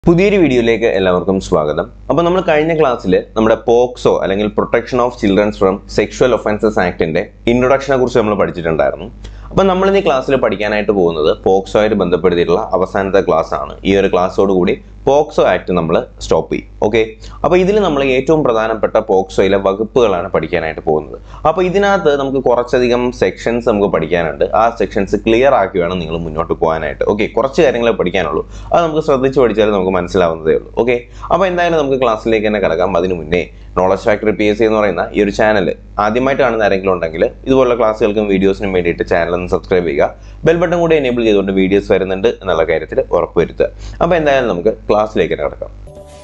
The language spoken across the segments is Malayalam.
പുതിയൊരു വീഡിയോയിലേക്ക് എല്ലാവർക്കും സ്വാഗതം അപ്പോൾ നമ്മൾ കഴിഞ്ഞ ക്ലാസ്സിൽ നമ്മുടെ പോക്സോ അല്ലെങ്കിൽ protection of childrens from sexual offences ആക്ടിന്റെ ഇൻട്രൊഡക്ഷനെ കുറിച്ച് നമ്മൾ പഠിച്ചിട്ടുണ്ടായിരുന്നു അപ്പോൾ നമ്മൾ ഇന്ന് ഈ ക്ലാസ്സിൽ പഠിക്കാനായിട്ട് പോകുന്നത് പോക്സോ ആയിട്ട് ബന്ധപ്പെടുത്തിയിട്ടുള്ള അവസാനത്തെ ക്ലാസ് ആണ് ഈ ഒരു ക്ലാസ്സോട് കൂടി പോക്സോ ആക്ട് നമ്മൾ സ്റ്റോപ്പ് ചെയ്യും ഓക്കെ അപ്പോൾ ഇതിൽ നമ്മൾ ഏറ്റവും പ്രധാനപ്പെട്ട പോക്സോയിലെ വകുപ്പുകളാണ് പഠിക്കാനായിട്ട് പോകുന്നത് അപ്പോൾ ഇതിനകത്ത് നമുക്ക് കുറച്ചധികം സെക്ഷൻസ് നമുക്ക് പഠിക്കാനുണ്ട് ആ സെക്ഷൻസ് ക്ലിയർ ആക്കി വേണം നിങ്ങൾ മുന്നോട്ട് പോകാനായിട്ട് ഓക്കെ കുറച്ച് കാര്യങ്ങളെ പഠിക്കാനുള്ളൂ അത് നമുക്ക് ശ്രദ്ധിച്ച് പഠിച്ചാൽ നമുക്ക് മനസ്സിലാവുന്നതേ ഉള്ളൂ ഓക്കെ അപ്പോൾ എന്തായാലും നമുക്ക് ക്ലാസ്സിലേക്ക് തന്നെ കിടക്കാം അതിന് മുന്നേ knowledge factory P S C എന്ന് പറയുന്ന ഈ ഒരു ചാനൽ ആദ്യമായിട്ട് കാണുന്ന ആരെങ്കിലും ഉണ്ടെങ്കിൽ ഇതുപോലുള്ള ക്ലാസ്സുകൾക്കും വീഡിയോസിനും വേണ്ടിയിട്ട് ചാനൽ ഒന്ന് സബ്സ്ക്രൈബ് ചെയ്യുക ബെൽ ബട്ടൺ കൂടി എനേബിൾ ചെയ്തുകൊണ്ട് വീഡിയോസ് വരുന്നുണ്ട് എന്നുള്ള കാര്യത്തിൽ ഉറപ്പുവരുത്തുക അപ്പോൾ എന്തായാലും നമുക്ക് ക്ലാസ്സിലേക്ക് തന്നെ കിടക്കാം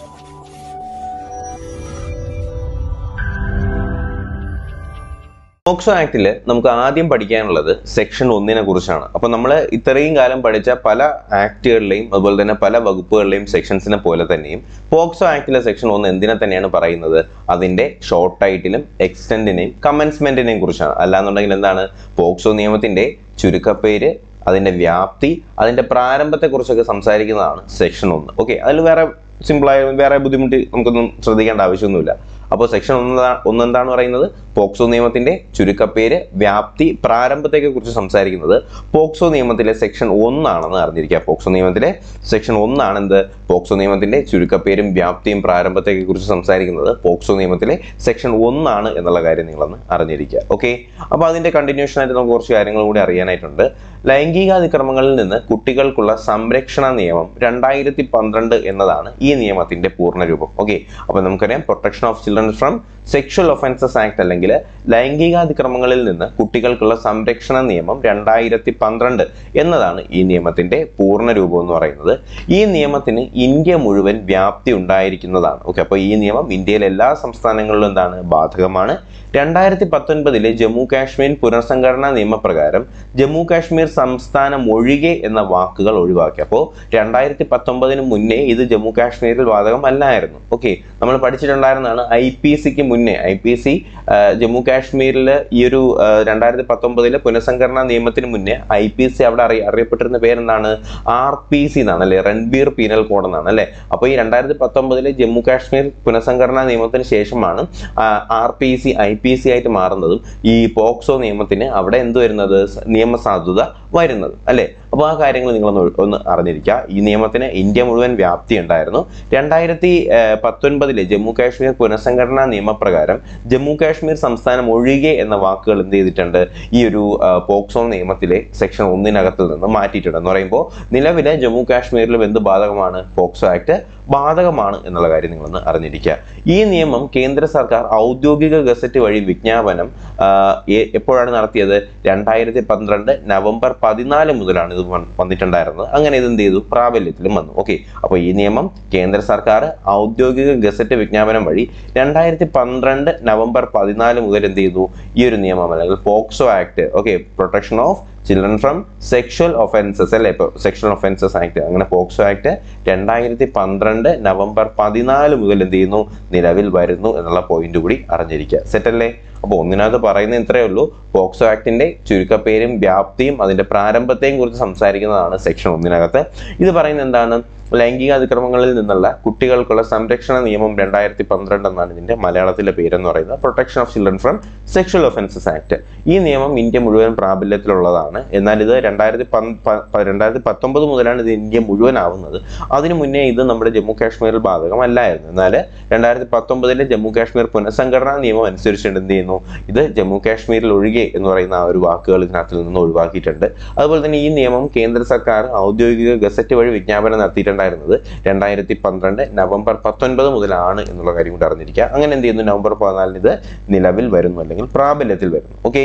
പോക്സോ ആക്ടിൽ നമുക്ക് ആദ്യം പഠിക്കാനുള്ളത് സെക്ഷൻ ഒന്നിനെ കുറിച്ചാണ് അപ്പോൾ നമ്മൾ ഇത്രയും കാലം പഠിച്ച പല ആക്ടുകളിലെയും അതുപോലെ തന്നെ പല വകുപ്പുകളിലെയും സെക്ഷൻസിനെ പോലെ തന്നെയും പോക്സോ ആക്ടിലെ സെക്ഷൻ ഒന്ന് എന്തിനെ തന്നെയാണ് പറയുന്നത് അതിന്റെ ഷോർട്ട് ടൈറ്റിലും എക്സ്റ്റെൻഡിനെയും കമൻസ്മെന്റിനെയും കുറിച്ചാണ് അല്ലാന്നുണ്ടെങ്കിൽ എന്താണ് പോക്സോ നിയമത്തിന്റെ ചുരുക്കപ്പേര് അതിന്റെ വ്യാപ്തി അതിന്റെ പ്രാരംഭത്തെക്കുറിച്ചൊക്കെ സംസാരിക്കുന്നതാണ് സെക്ഷൻ ഒന്ന് ഓക്കെ അതിൽ വേറെ സിമ്പിളായ വേറെ ബുദ്ധിമുട്ട് നമുക്കൊന്നും ശ്രദ്ധിക്കേണ്ട ആവശ്യമൊന്നുമില്ല അപ്പോൾ സെക്ഷൻ ഒന്ന് ഒന്നെന്താണ് പറയുന്നത് പോക്സോ നിയമത്തിന്റെ ചുരുക്കപ്പേര് വ്യാപ്തി പ്രാരംഭത്തെയൊക്കെ കുറിച്ച് സംസാരിക്കുന്നത് പോക്സോ നിയമത്തിലെ സെക്ഷൻ ഒന്നാണെന്ന് അറിഞ്ഞിരിക്കുക പോക്സോ നിയമത്തിലെ സെക്ഷൻ ഒന്നാണ് എന്ത് പോക്സോ നിയമത്തിന്റെ ചുരുക്കപ്പേരും വ്യാപ്തിയും പ്രാരംഭത്തെയൊക്കെ കുറിച്ച് സംസാരിക്കുന്നത് പോക്സോ നിയമത്തിലെ സെക്ഷൻ ഒന്നാണ് എന്നുള്ള കാര്യം നിങ്ങളൊന്ന് അറിഞ്ഞിരിക്കുക ഓക്കെ അപ്പോൾ അതിന്റെ കണ്ടിന്യൂഷൻ ആയിട്ട് നമുക്ക് കുറച്ച് കാര്യങ്ങൾ കൂടി അറിയാനായിട്ടുണ്ട് ലൈംഗികാതിക്രമങ്ങളിൽ നിന്ന് കുട്ടികൾക്കുള്ള സംരക്ഷണ നിയമം രണ്ടായിരത്തി പന്ത്രണ്ട് എന്നതാണ് ഈ നിയമത്തിന്റെ പൂർണ്ണരൂപം ഓക്കെ അപ്പോൾ നമുക്കറിയാം protection of children from sexual offences act അല്ലെങ്കിൽ ലൈംഗികാതിക്രമങ്ങളിൽ നിന്ന് കുട്ടികൾക്കുള്ള സംരക്ഷണ നിയമം രണ്ടായിരത്തി പന്ത്രണ്ട് എന്നതാണ് ഈ നിയമത്തിന്റെ പൂർണ്ണ രൂപം എന്ന് പറയുന്നത് ഈ നിയമത്തിന് ഇന്ത്യ മുഴുവൻ വ്യാപ്തി ഉണ്ടായിരിക്കുന്നതാണ് ഓക്കെ അപ്പോൾ ഈ നിയമം ഇന്ത്യയിലെ എല്ലാ സംസ്ഥാനങ്ങളിലും എന്താണ് ബാധകമാണ് രണ്ടായിരത്തി പത്തൊൻപതിലെ ജമ്മു കാശ്മീർ പുനർസംഘടനാ നിയമപ്രകാരം ജമ്മു കാശ്മീർ സംസ്ഥാനം ഒഴികെ എന്ന വാക്കുകൾ ഒഴിവാക്കി അപ്പോൾ രണ്ടായിരത്തി പത്തൊമ്പതിന് മുന്നേ ഇത് ജമ്മു കാശ്മീരിൽ ബാധകമല്ലായിരുന്നു ഓക്കെ നമ്മൾ പഠിച്ചിട്ടുണ്ടായിരുന്നതാണ് ഐ പി സിക്ക് മുന്നേ ഐ പി സി ജമ്മു കാശ്മീരിൽ ഈ ഒരു രണ്ടായിരത്തി പത്തൊമ്പതിലെ പുനഃസംഘടനാ നിയമത്തിന് മുന്നേ ഐ പി സി അവിടെ അറിയ അറിയപ്പെട്ടിരുന്ന പേരെന്താണ് ആർ പി സി എന്നാണ് അല്ലെ റൺബീർ പീനൽ കോഡ് എന്നാണ് അല്ലെ അപ്പോൾ ഈ രണ്ടായിരത്തി പത്തൊമ്പതിലെ ജമ്മു കാശ്മീർ പുനഃസംഘടനാ നിയമത്തിന് ശേഷമാണ് R P C I P C ആയിട്ട് മാറുന്നതും ഈ പോക്സോ നിയമത്തിന് അവിടെ എന്ത് വരുന്നത് നിയമസാധുത വരുന്നത് അല്ലെ അപ്പോൾ ആ കാര്യങ്ങൾ നിങ്ങളൊന്ന് ഒന്ന് അറിഞ്ഞിരിക്കുക ഈ നിയമത്തിന് ഇന്ത്യ മുഴുവൻ വ്യാപ്തി ഉണ്ടായിരുന്നു രണ്ടായിരത്തി പത്തൊൻപതിലെ ജമ്മു കാശ്മീർ പുനഃസംഘടനാ നിയമപ്രകാരം ജമ്മു കാശ്മീർ സംസ്ഥാനം ഒഴികെ എന്ന വാക്കുകൾ എന്ത് ചെയ്തിട്ടുണ്ട് ഈ ഒരു പോക്സോ നിയമത്തിലെ സെക്ഷൻ ഒന്നിനകത്ത് നിന്ന് മാറ്റിയിട്ടുണ്ട് എന്ന് പറയുമ്പോൾ നിലവിലെ ജമ്മു കാശ്മീരിലും എന്ത് ബാധകമാണ് പോക്സോ ആക്ട് ബാധകമാണ് എന്നുള്ള കാര്യം നിങ്ങളൊന്ന് അറിഞ്ഞിരിക്കുക ഈ നിയമം കേന്ദ്ര സർക്കാർ ഔദ്യോഗിക ഗസറ്റ് വഴി വിജ്ഞാപനം എപ്പോഴാണ് നടത്തിയത് രണ്ടായിരത്തി പന്ത്രണ്ട് നവംബർ പതിനാല് മുതലാണ് ഇത് വന്നിട്ടുണ്ടായിരുന്നത് അങ്ങനെ ഇത് എന്ത് ചെയ്തു പ്രാബല്യത്തിലും വന്നു ഓക്കെ അപ്പോൾ ഈ നിയമം കേന്ദ്ര സർക്കാർ ഔദ്യോഗിക ഗസറ്റ് വിജ്ഞാപനം വഴി രണ്ടായിരത്തി പന്ത്രണ്ട് നവംബർ പതിനാല് മുതൽ എന്ത് ചെയ്തു ഈ ഒരു നിയമം അല്ലെങ്കിൽ POCSO act okay protection of children from sexual offences അല്ലേ ഇപ്പോൾ സെക്ഷൽ ഒഫൻസസ് ആക്ട് അങ്ങനെ പോക്സോ ആക്ട് രണ്ടായിരത്തി പന്ത്രണ്ട് നവംബർ പതിനാല് മുതൽ എന്ത് ചെയ്യുന്നു നിലവിൽ വരുന്നു എന്നുള്ള പോയിന്റ് കൂടി അറിഞ്ഞിരിക്കുക സെറ്റ് അല്ലേ അപ്പോൾ ഒന്നിനകത്ത് പറയുന്ന ഇത്രയേ ഉള്ളൂ പോക്സോ ആക്ടിന്റെ ചുരുക്കപ്പേരും വ്യാപ്തിയും അതിന്റെ പ്രാരംഭത്തെയും കുറിച്ച് സംസാരിക്കുന്നതാണ് സെക്ഷൻ ഒന്നിനകത്ത് ഇത് പറയുന്നത് എന്താണ് ലൈംഗിക അതിക്രമങ്ങളിൽ നിന്നുള്ള കുട്ടികൾക്കുള്ള സംരക്ഷണ നിയമം രണ്ടായിരത്തി പന്ത്രണ്ട് എന്നാണ് ഇതിന്റെ മലയാളത്തിലെ പേരെന്ന് പറയുന്നത് protection of children from sexual offences act ഈ നിയമം ഇന്ത്യ മുഴുവൻ പ്രാബല്യത്തിലുള്ളതാണ് എന്നാൽ ഇത് രണ്ടായിരത്തി രണ്ടായിരത്തി പത്തൊമ്പത് മുതലാണ് ഇത് ഇന്ത്യ മുഴുവൻ ആവുന്നത് അതിനു മുന്നേ ഇത് നമ്മുടെ ജമ്മു കാശ്മീരിൽ ബാധകമല്ലായിരുന്നു എന്നാൽ രണ്ടായിരത്തി പത്തൊമ്പതിലെ ജമ്മു കാശ്മീർ പുനഃസംഘടനാ നിയമം അനുസരിച്ചുകൊണ്ട് എന്ത് ചെയ്യുന്നു ഇത് ജമ്മു കാശ്മീരിൽ ഒഴികെ എന്ന് പറയുന്ന ആ ഒരു വാക്കുകൾ ഇതിനകത്തിൽ നിന്ന് ഒഴിവാക്കിയിട്ടുണ്ട് അതുപോലെ തന്നെ ഈ നിയമം കേന്ദ്ര സർക്കാർ ഔദ്യോഗിക ഗസറ്റ് വഴി വിജ്ഞാപനം നടത്തിയിട്ടുണ്ട് ഉണ്ടായിരുന്നത് രണ്ടായിരത്തി പന്ത്രണ്ട് നവംബർ പത്തൊൻപത് മുതലാണ് എന്നുള്ള കാര്യം കൂടി അറിഞ്ഞിരിക്കുക അങ്ങനെ എന്ത് ചെയ്യുന്നു നവംബർ പതിനാലിന് ഇത് നിലവിൽ വരുന്നു അല്ലെങ്കിൽ പ്രാബല്യത്തിൽ വരുന്നു ഓക്കെ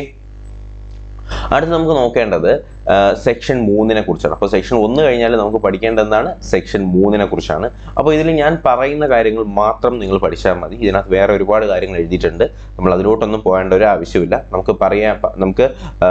അടുത്ത് നമുക്ക് നോക്കേണ്ടത് സെക്ഷൻ മൂന്നിനെ കുറിച്ചാണ് അപ്പോൾ സെക്ഷൻ ഒന്ന് കഴിഞ്ഞാൽ നമുക്ക് പഠിക്കേണ്ടതാണ് സെക്ഷൻ മൂന്നിനെ കുറിച്ചാണ് അപ്പോൾ ഇതിൽ ഞാൻ പറയുന്ന കാര്യങ്ങൾ മാത്രം നിങ്ങൾ പഠിച്ചാൽ മതി ഇതിനകത്ത് വേറെ ഒരുപാട് കാര്യങ്ങൾ എഴുതിയിട്ടുണ്ട് നമ്മൾ അതിലോട്ടൊന്നും പോകേണ്ട ഒരു ആവശ്യമില്ല നമുക്ക് പറയാം നമുക്ക്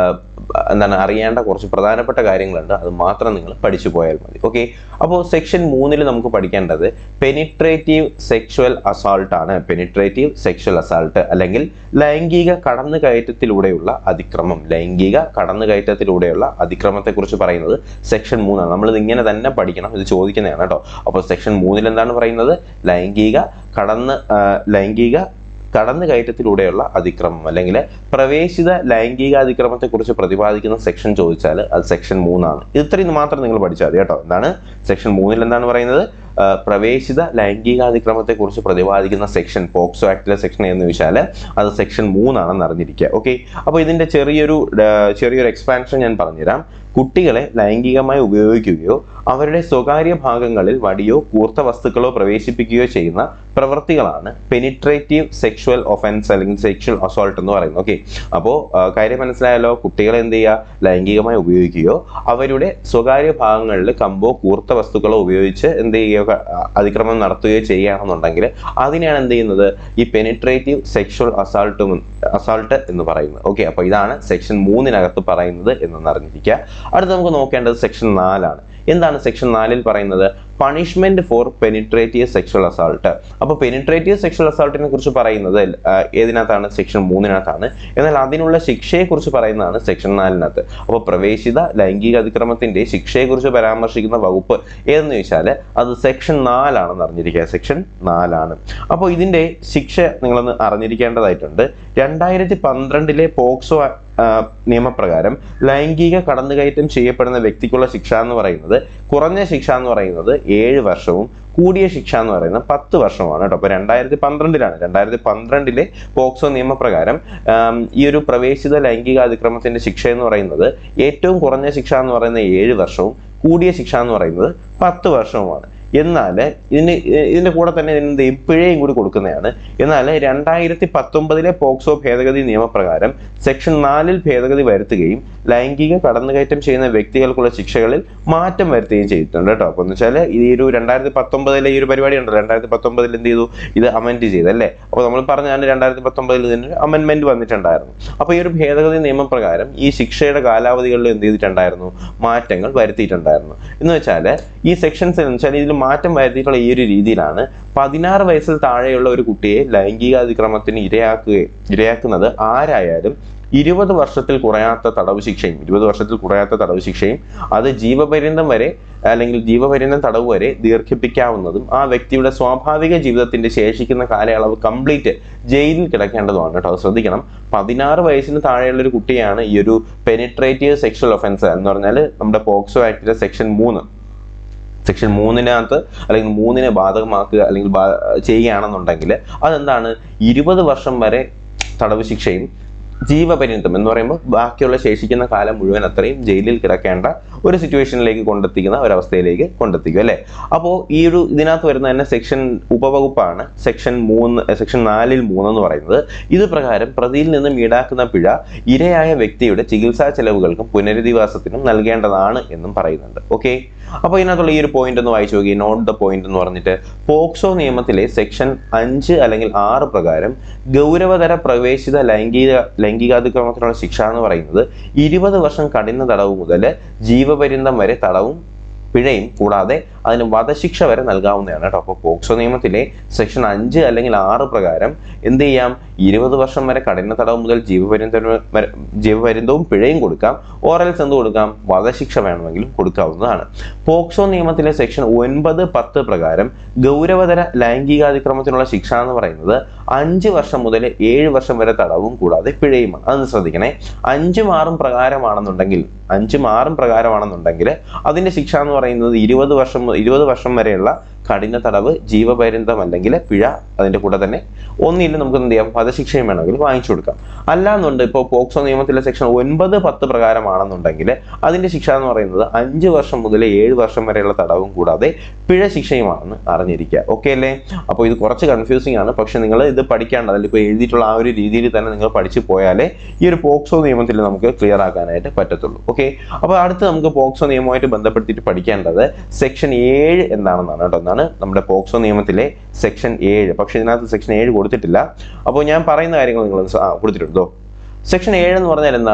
എന്താണ് അറിയേണ്ട കുറച്ച് പ്രധാനപ്പെട്ട കാര്യങ്ങളുണ്ട് അത് മാത്രം നിങ്ങൾ പഠിച്ചു പോയാൽ മതി ഓക്കെ അപ്പോൾ സെക്ഷൻ മൂന്നിൽ നമുക്ക് പഠിക്കേണ്ടത് പെനിട്രേറ്റീവ് സെക്ഷുവൽ അസാൾട്ട് ആണ് പെനിട്രേറ്റീവ് സെക്ഷുവൽ അസാൾട്ട് അല്ലെങ്കിൽ ലൈംഗിക കടന്നുകയറ്റത്തിലൂടെയുള്ള അതിക്രമം ലൈംഗിക കടന്നുകയറ്റത്തിലൂടെയുള്ള അതിക്രമത്തെക്കുറിച്ച് പറയുന്നത് സെക്ഷൻ മൂന്നാണ് നമ്മൾ ഇത് ഇങ്ങനെ തന്നെ പഠിക്കണം ഇത് ചോദിക്കുന്നതാണ് കേട്ടോ അപ്പോൾ സെക്ഷൻ മൂന്നിൽ എന്താണ് പറയുന്നത് ലൈംഗിക കടന്ന് ആ, ലൈംഗിക കടന്നുകയറ്റത്തിലൂടെയുള്ള അതിക്രമം അല്ലെങ്കിൽ പ്രവേശിത ലൈംഗിക അതിക്രമത്തെക്കുറിച്ച് പ്രതിപാദിക്കുന്ന സെക്ഷൻ ചോദിച്ചാൽ അത് സെക്ഷൻ മൂന്നാണ് ഇത് ഇത്രയും മാത്രം നിങ്ങൾ പഠിച്ചാൽ മതി കേട്ടോ എന്താണ് സെക്ഷൻ മൂന്നിൽ എന്താണ് പറയുന്നത് ആ, പ്രവേശിത ലൈംഗികാതിക്രമത്തെക്കുറിച്ച് പ്രതിപാദിക്കുന്ന സെക്ഷൻ പോക്സോ ആക്ടിലെ സെക്ഷൻ എന്ന് വെച്ചാൽ അത് സെക്ഷൻ മൂന്നാണെന്ന് അറിഞ്ഞിരിക്കുക ഓക്കെ അപ്പോൾ ഇതിന്റെ ചെറിയൊരു ആ, ചെറിയൊരു എക്സ്പാൻഷൻ ഞാൻ പറഞ്ഞുതരാം കുട്ടികളെ ലൈംഗികമായി ഉപയോഗിക്കുകയോ അവരുടെ സ്വകാര്യ ഭാഗങ്ങളിൽ വടിയോ കൂർത്ത വസ്തുക്കളോ പ്രവേശിപ്പിക്കുകയോ ചെയ്യുന്ന പ്രവൃത്തികളാണ് പെനിട്രേറ്റീവ് സെക്ഷുവൽ ഒഫൻസ് അല്ലെങ്കിൽ സെക്ഷുവൽ അസോൾട്ട് എന്ന് പറയുന്നത് ഓക്കെ അപ്പോൾ കാര്യം മനസ്സിലായല്ലോ കുട്ടികളെ എന്ത് ചെയ്യുക ലൈംഗികമായി ഉപയോഗിക്കുകയോ അവരുടെ സ്വകാര്യ ഭാഗങ്ങളിൽ കമ്പോ കൂർത്ത വസ്തുക്കളോ ഉപയോഗിച്ച് എന്ത് ചെയ്യുകയോ ക- ആ, അതിക്രമം നടത്തുകയോ ചെയ്യുകയാണെന്നുണ്ടെങ്കിൽ അതിനെയാണ് എന്ത് ചെയ്യുന്നത് ഈ പെനിട്രേറ്റീവ് സെക്ഷുവൽ അസാൾട്ട് അസാൾട്ട് എന്ന് പറയുന്നത് ഓക്കെ അപ്പോൾ ഇതാണ് സെക്ഷൻ മൂന്നിനകത്ത് പറയുന്നത് എന്നൊന്ന് അറിഞ്ഞിരിക്കുക അടുത്ത് നമുക്ക് നോക്കേണ്ടത് സെക്ഷൻ നാലാണ് എന്താണ് സെക്ഷൻ നാലിൽ പറയുന്നത് punishment for penetrative sexual assault അപ്പോൾ പെനിട്രേറ്റീവ് സെക്ഷൽ അസാൾട്ടിനെ കുറിച്ച് പറയുന്നത് ആ, ഏതിനകത്താണ് സെക്ഷൻ മൂന്നിനകത്താണ് എന്നാൽ അതിനുള്ള ശിക്ഷയെ കുറിച്ച് പറയുന്നതാണ് സെക്ഷൻ നാലിനകത്ത് അപ്പോൾ പ്രവേശിത ലൈംഗിക അതിക്രമത്തിന്റെ ശിക്ഷയെ കുറിച്ച് പരാമർശിക്കുന്ന വകുപ്പ് ഏതെന്ന് ചോദിച്ചാൽ അത് സെക്ഷൻ നാലാണെന്ന് അറിഞ്ഞിരിക്കുക സെക്ഷൻ നാലാണ് അപ്പോൾ ഇതിന്റെ ശിക്ഷ നിങ്ങളൊന്ന് അറിഞ്ഞിരിക്കേണ്ടതായിട്ടുണ്ട് രണ്ടായിരത്തി പന്ത്രണ്ടിലെ പോക്സോ ആ, നിയമപ്രകാരം ലൈംഗിക കടന്നുകയറ്റം ചെയ്യപ്പെടുന്ന വ്യക്തിക്കുള്ള ശിക്ഷ എന്ന് പറയുന്നത് കുറഞ്ഞ ശിക്ഷ എന്ന് പറയുന്നത് ഏഴ് വർഷവും കൂടിയ ശിക്ഷ എന്ന് പറയുന്നത് പത്ത് വർഷവുമാണ് കേട്ടോ അപ്പോൾ രണ്ടായിരത്തി പന്ത്രണ്ടിലാണ് രണ്ടായിരത്തി പന്ത്രണ്ടിലെ പോക്സോ നിയമപ്രകാരം ആം, ഈ ഒരു പ്രവേശിത ലൈംഗിക അതിക്രമത്തിന്റെ ശിക്ഷ എന്ന് പറയുന്നത് ഏറ്റവും കുറഞ്ഞ ശിക്ഷ എന്ന് പറയുന്നത് ഏഴ് വർഷവും കൂടിയ ശിക്ഷ എന്ന് പറയുന്നത് പത്ത് വർഷവുമാണ് എന്നാൽ ഇതിന് ഇതിന്റെ കൂടെ തന്നെ ഇതിന് എന്ത് ചെയ്യും? പിഴയും കൂടി കൊടുക്കുന്നതാണ് എന്നാൽ രണ്ടായിരത്തി പത്തൊമ്പതിലെ പോക്സോ ഭേദഗതി നിയമപ്രകാരം സെക്ഷൻ നാലിൽ ഭേദഗതി വരുത്തുകയും ലൈംഗിക കടന്നുകയറ്റം ചെയ്യുന്ന വ്യക്തികൾക്കുള്ള ശിക്ഷകളിൽ മാറ്റം വരുത്തുകയും ചെയ്തിട്ടുണ്ട് കേട്ടോ അപ്പോൾ എന്ന് വെച്ചാൽ ഈ ഒരു രണ്ടായിരത്തി പത്തൊമ്പതിലെ ഈ ഒരു പരിപാടി ഉണ്ടല്ലോ രണ്ടായിരത്തി പത്തൊമ്പതിൽ എന്ത് ചെയ്തു ഇത് അമെൻഡ് ചെയ്തല്ലേ അപ്പോൾ നമ്മൾ പറഞ്ഞാണ് രണ്ടായിരത്തി പത്തൊമ്പതിൽ ഇതിന് അമെൻമെന്റ് വന്നിട്ടുണ്ടായിരുന്നു അപ്പോൾ ഈ ഒരു ഭേദഗതി നിയമപ്രകാരം ഈ ശിക്ഷയുടെ കാലാവധികളിൽ എന്ത് ചെയ്തിട്ടുണ്ടായിരുന്നു മാറ്റങ്ങൾ വരുത്തിയിട്ടുണ്ടായിരുന്നു എന്ന് വെച്ചാൽ ഈ സെക്ഷൻസ് എന്ന് വെച്ചാൽ ഇതിൽ മാറ്റം വരുത്തിയിട്ടുള്ള ഈ ഒരു രീതിയിലാണ് പതിനാറ് വയസ്സിൽ താഴെയുള്ള ഒരു കുട്ടിയെ ലൈംഗികാതിക്രമത്തിന് ഇരയാക്കുകയും ഇരയാക്കുന്നത് ആരായാലും ഇരുപത് വർഷത്തിൽ കുറയാത്ത തടവ് ശിക്ഷയും ഇരുപത് വർഷത്തിൽ കുറയാത്ത തടവ് ശിക്ഷയും അത് ജീവപര്യന്തം വരെ അല്ലെങ്കിൽ ജീവപര്യന്തം തടവ് വരെ ദീർഘിപ്പിക്കാവുന്നതും ആ വ്യക്തിയുടെ സ്വാഭാവിക ജീവിതത്തിന്റെ ശേഷിക്കുന്ന കാലയളവ് കംപ്ലീറ്റ് ജയിലിൽ കിടക്കേണ്ടതുമാണ് കേട്ടോ അത് ശ്രദ്ധിക്കണം പതിനാറ് വയസ്സിന് താഴെയുള്ള ഒരു കുട്ടിയാണ് ഈ ഒരു പെനിട്രേറ്റീവ് സെക്ഷൽ ഒഫൻസ് എന്ന് പറഞ്ഞാൽ നമ്മുടെ പോക്സോ ആക്ടിലെ സെക്ഷൻ മൂന്ന് സെക്ഷൻ മൂന്നിനകത്ത് അല്ലെങ്കിൽ മൂന്നിനെ ബാധകമാക്കുക അല്ലെങ്കിൽ ബാ- ചെയ്യുകയാണെന്നുണ്ടെങ്കിൽ അതെന്താണ് ഇരുപത് വർഷം വരെ തടവ് ശിക്ഷയും ജീവപര്യന്തം എന്ന് പറയുമ്പോൾ ബാക്കിയുള്ള ശേഷിക്കുന്ന കാലം മുഴുവൻ അത്രയും ജയിലിൽ കിടക്കേണ്ട ഒരു സിറ്റുവേഷനിലേക്ക് കൊണ്ടെത്തിക്കുന്ന ഒരവസ്ഥയിലേക്ക് കൊണ്ടെത്തിക്കും അല്ലേ അപ്പോൾ ഈ ഒരു ഇതിനകത്ത് വരുന്ന തന്നെ സെക്ഷൻ ഉപവകുപ്പാണ് സെക്ഷൻ മൂന്ന് സെക്ഷൻ നാലിൽ മൂന്ന് എന്ന് പറയുന്നത് ഇത് പ്രകാരം പ്രതിയിൽ നിന്നും ഈടാക്കുന്ന പിഴ ഇരയായ വ്യക്തിയുടെ ചികിത്സാ ചെലവുകൾക്കും പുനരധിവാസത്തിനും നൽകേണ്ടതാണ് എന്നും പറയുന്നുണ്ട് ഓക്കെ അപ്പോൾ ഇതിനകത്തുള്ള ഈ ഒരു പോയിന്റ് ഒന്ന് വായിച്ചു നോക്കി നോട്ട് ദ പോയിന്റ് എന്ന് പറഞ്ഞിട്ട് പോക്സോ നിയമത്തിലെ സെക്ഷൻ അഞ്ച് അല്ലെങ്കിൽ ആറ് പ്രകാരം ഗൗരവതര പ്രവേശിത ലൈംഗിക ലൈംഗികാതിക്രമത്തിനുള്ള ശിക്ഷ എന്ന് പറയുന്നത് ഇരുപത് വർഷം കഠിന തടവ് മുതൽ ജീവപര്യന്തം വരെ തടവും പിഴയും കൂടാതെ അതിന് വധശിക്ഷ വരെ നൽകാവുന്നതാണ് കേട്ടോ അപ്പോൾ പോക്സോ നിയമത്തിലെ സെക്ഷൻ അഞ്ച് അല്ലെങ്കിൽ ആറ് പ്രകാരം എന്ത് ചെയ്യാം ഇരുപത് വർഷം വരെ കഠിന തടവ് മുതൽ ജീവപര്യന്തം വരെ ജീവപര്യന്തവും പിഴയും കൊടുക്കാം ഓറൽസ് എന്ത് കൊടുക്കാം വധശിക്ഷ വേണമെങ്കിലും കൊടുക്കാവുന്നതാണ് പോക്സോ നിയമത്തിലെ സെക്ഷൻ ഒൻപത് പത്ത് പ്രകാരം ഗൗരവതര ലൈംഗികാതിക്രമത്തിനുള്ള ശിക്ഷ എന്ന് പറയുന്നത് അഞ്ച് വർഷം മുതൽ ഏഴ് വർഷം വരെ തടവും കൂടാതെ പിഴയുമാണ് അതൊന്ന് ശ്രദ്ധിക്കണേ അഞ്ചും ആറും പ്രകാരമാണെന്നുണ്ടെങ്കിൽ അഞ്ചും ആറും പ്രകാരമാണെന്നുണ്ടെങ്കിൽ അതിന്റെ ശിക്ഷ എന്ന് പറയുന്നത് ഇരുപത് വർഷം മു- ഇരുപത് വർഷം വരെയുള്ള കഠിന തടവ് ജീവപര്യന്തം അല്ലെങ്കിൽ പിഴ അതിന്റെ കൂടെ തന്നെ ഒന്നില്ല നമുക്ക് എന്ത് ചെയ്യാം വധശിക്ഷയും വേണമെങ്കിൽ വാങ്ങിച്ചു കൊടുക്കാം അല്ലാന്നുണ്ട് ഇപ്പോൾ പോക്സോ നിയമത്തിലെ സെക്ഷൻ ഒൻപത് പത്ത് പ്രകാരമാണെന്നുണ്ടെങ്കിൽ അതിന്റെ ശിക്ഷ എന്ന് പറയുന്നത് അഞ്ച് വർഷം മുതൽ ഏഴ് വർഷം വരെയുള്ള തടവും കൂടാതെ പിഴ ശിക്ഷയുമാണെന്ന് അറിഞ്ഞിരിക്കുക ഓക്കെ അല്ലേ അപ്പോൾ ഇത് കുറച്ച് കൺഫ്യൂസിംഗ് ആണ് പക്ഷെ നിങ്ങൾ ഇത് പഠിക്കേണ്ടത് അല്ലെങ്കിൽ ഇപ്പോൾ എഴുതിയിട്ടുള്ള ആ ഒരു രീതിയിൽ തന്നെ നിങ്ങൾ പഠിച്ചു പോയാലേ ഈ ഒരു പോക്സോ നിയമത്തിൽ നമുക്ക് ക്ലിയർ ആക്കാനായിട്ട് പറ്റത്തുള്ളൂ ഓക്കെ അപ്പോൾ അടുത്ത് നമുക്ക് പോക്സോ നിയമവുമായിട്ട് ബന്ധപ്പെടുത്തിയിട്ട് പഠിക്കേണ്ടത് സെക്ഷൻ ഏഴ് എന്താണെന്നാണ് കേട്ടോ എന്നാണ് നമ്മുടെ പോക്സോ നിയമത്തിലെ സെക്ഷൻ ഏഴ് പക്ഷെ ഇതിനകത്ത് സെക്ഷൻ ഏഴ് കൊടുത്തിട്ടില്ല അപ്പോൾ ഞാൻ പറയുന്ന കാര്യങ്ങൾ നിങ്ങൾ ആ കൊടുത്തിട്ടുണ്ടോ സെക്ഷൻ ഏഴ് എന്ന് പറഞ്ഞാൽ എന്താണ്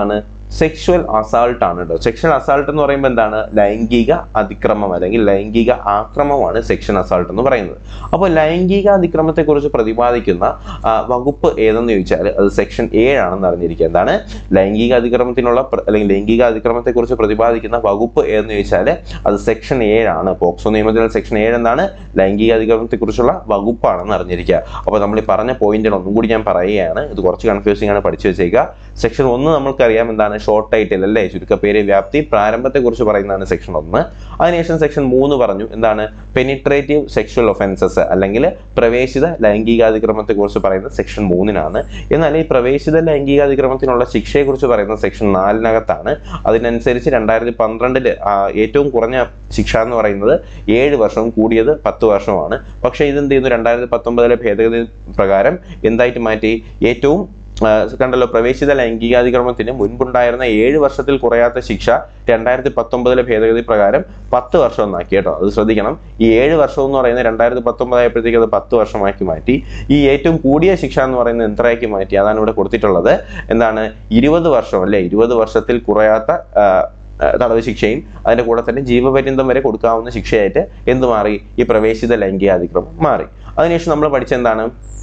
സെക്ഷുവൽ അസാൾട്ട് ആണ് കേട്ടോ സെക്ഷൽ അസാൾട്ട് എന്ന് പറയുമ്പോൾ എന്താണ് ലൈംഗിക അതിക്രമം അല്ലെങ്കിൽ ലൈംഗിക ആക്രമമാണ് സെക്ഷൻ അസാൾട്ട് എന്ന് പറയുന്നത് അപ്പോൾ ലൈംഗിക അതിക്രമത്തെക്കുറിച്ച് പ്രതിപാദിക്കുന്ന ആ, വകുപ്പ് ഏതെന്ന് ചോദിച്ചാൽ അത് സെക്ഷൻ ഏഴാണെന്ന് അറിഞ്ഞിരിക്കുക എന്താണ് ലൈംഗിക അതിക്രമത്തിനുള്ള പ്ര- അല്ലെങ്കിൽ ലൈംഗിക അതിക്രമത്തെക്കുറിച്ച് പ്രതിപാദിക്കുന്ന വകുപ്പ് ഏതെന്ന് ചോദിച്ചാൽ അത് സെക്ഷൻ ഏഴാണ് പോക്സോ നിയമത്തിലെ സെക്ഷൻ ഏഴ് എന്താണ് ലൈംഗിക അതിക്രമത്തെക്കുറിച്ചുള്ള വകുപ്പാണെന്ന് അറിഞ്ഞിരിക്കുക അപ്പോൾ നമ്മൾ ഈ പറഞ്ഞ പോയിന്റുകൾ ഒന്നും കൂടി ഞാൻ പറയുകയാണ് ഇത് കുറച്ച് കൺഫ്യൂസിംഗ് ആണ് പഠിച്ചു വെച്ചേക്കുക സെക്ഷൻ ഒന്ന് നമ്മൾക്കറിയാം എന്താണ് ഷോർട്ട് ടൈറ്റിൽ അല്ലേ ചുരുക്കപ്പേര് വ്യാപ്തി പ്രാരംഭത്തെക്കുറിച്ച് പറയുന്നതാണ് സെക്ഷൻ ഒന്ന് അതിനുശേഷം സെക്ഷൻ മൂന്ന് പറഞ്ഞു എന്താണ് പെനിട്രേറ്റീവ് സെക്ഷൽ ഒഫൻസസ് അല്ലെങ്കിൽ പ്രവേശിത ലൈംഗികാതിക്രമത്തെക്കുറിച്ച് പറയുന്നത് സെക്ഷൻ മൂന്നിനാണ് എന്നാൽ ഈ പ്രവേശിത ലൈംഗികാതിക്രമത്തിനുള്ള ശിക്ഷയെക്കുറിച്ച് പറയുന്നത് സെക്ഷൻ നാലിനകത്താണ് അതിനനുസരിച്ച് രണ്ടായിരത്തി പന്ത്രണ്ടില് ഏറ്റവും കുറഞ്ഞ ശിക്ഷ എന്ന് പറയുന്നത് ഏഴ് വർഷവും കൂടിയത് പത്ത് വർഷവുമാണ് പക്ഷേ ഇതെന്ത് ചെയ്യുന്നു രണ്ടായിരത്തി പത്തൊമ്പതിലെ ഭേദഗതി പ്രകാരം എന്തായിട്ട് മാറ്റി ഏറ്റവും ആ, കണ്ടല്ലോ പ്രവേശിത ലൈംഗികാതിക്രമത്തിന് മുൻപുണ്ടായിരുന്ന ഏഴ് വർഷത്തിൽ കുറയാത്ത ശിക്ഷ രണ്ടായിരത്തി പത്തൊമ്പതിലെ ഭേദഗതി പ്രകാരം പത്ത് വർഷം എന്നാക്കി കേട്ടോ അത് ശ്രദ്ധിക്കണം ഈ ഏഴ് വർഷം എന്ന് പറയുന്നത് രണ്ടായിരത്തി പത്തൊമ്പതായപ്പോഴത്തേക്ക് അത് പത്ത് വർഷമാക്കി മാറ്റി ഈ ഏറ്റവും കൂടിയ ശിക്ഷ എന്ന് പറയുന്നത് എത്രയാക്കി മാറ്റി അതാണ് ഇവിടെ കൊടുത്തിട്ടുള്ളത് എന്താണ് ഇരുപത് വർഷം അല്ലെ ഇരുപത് വർഷത്തിൽ കുറയാത്ത ആ, ആ, തടവ് ശിക്ഷയും അതിന്റെ കൂടെ തന്നെ ജീവപര്യന്തം വരെ കൊടുക്കാവുന്ന ശിക്ഷയായിട്ട് എന്ത് മാറി ഈ പ്രവേശിത ലൈംഗികാതിക്രമം മാറി അതിനുശേഷം നമ്മൾ പഠിച്ച എന്താണ്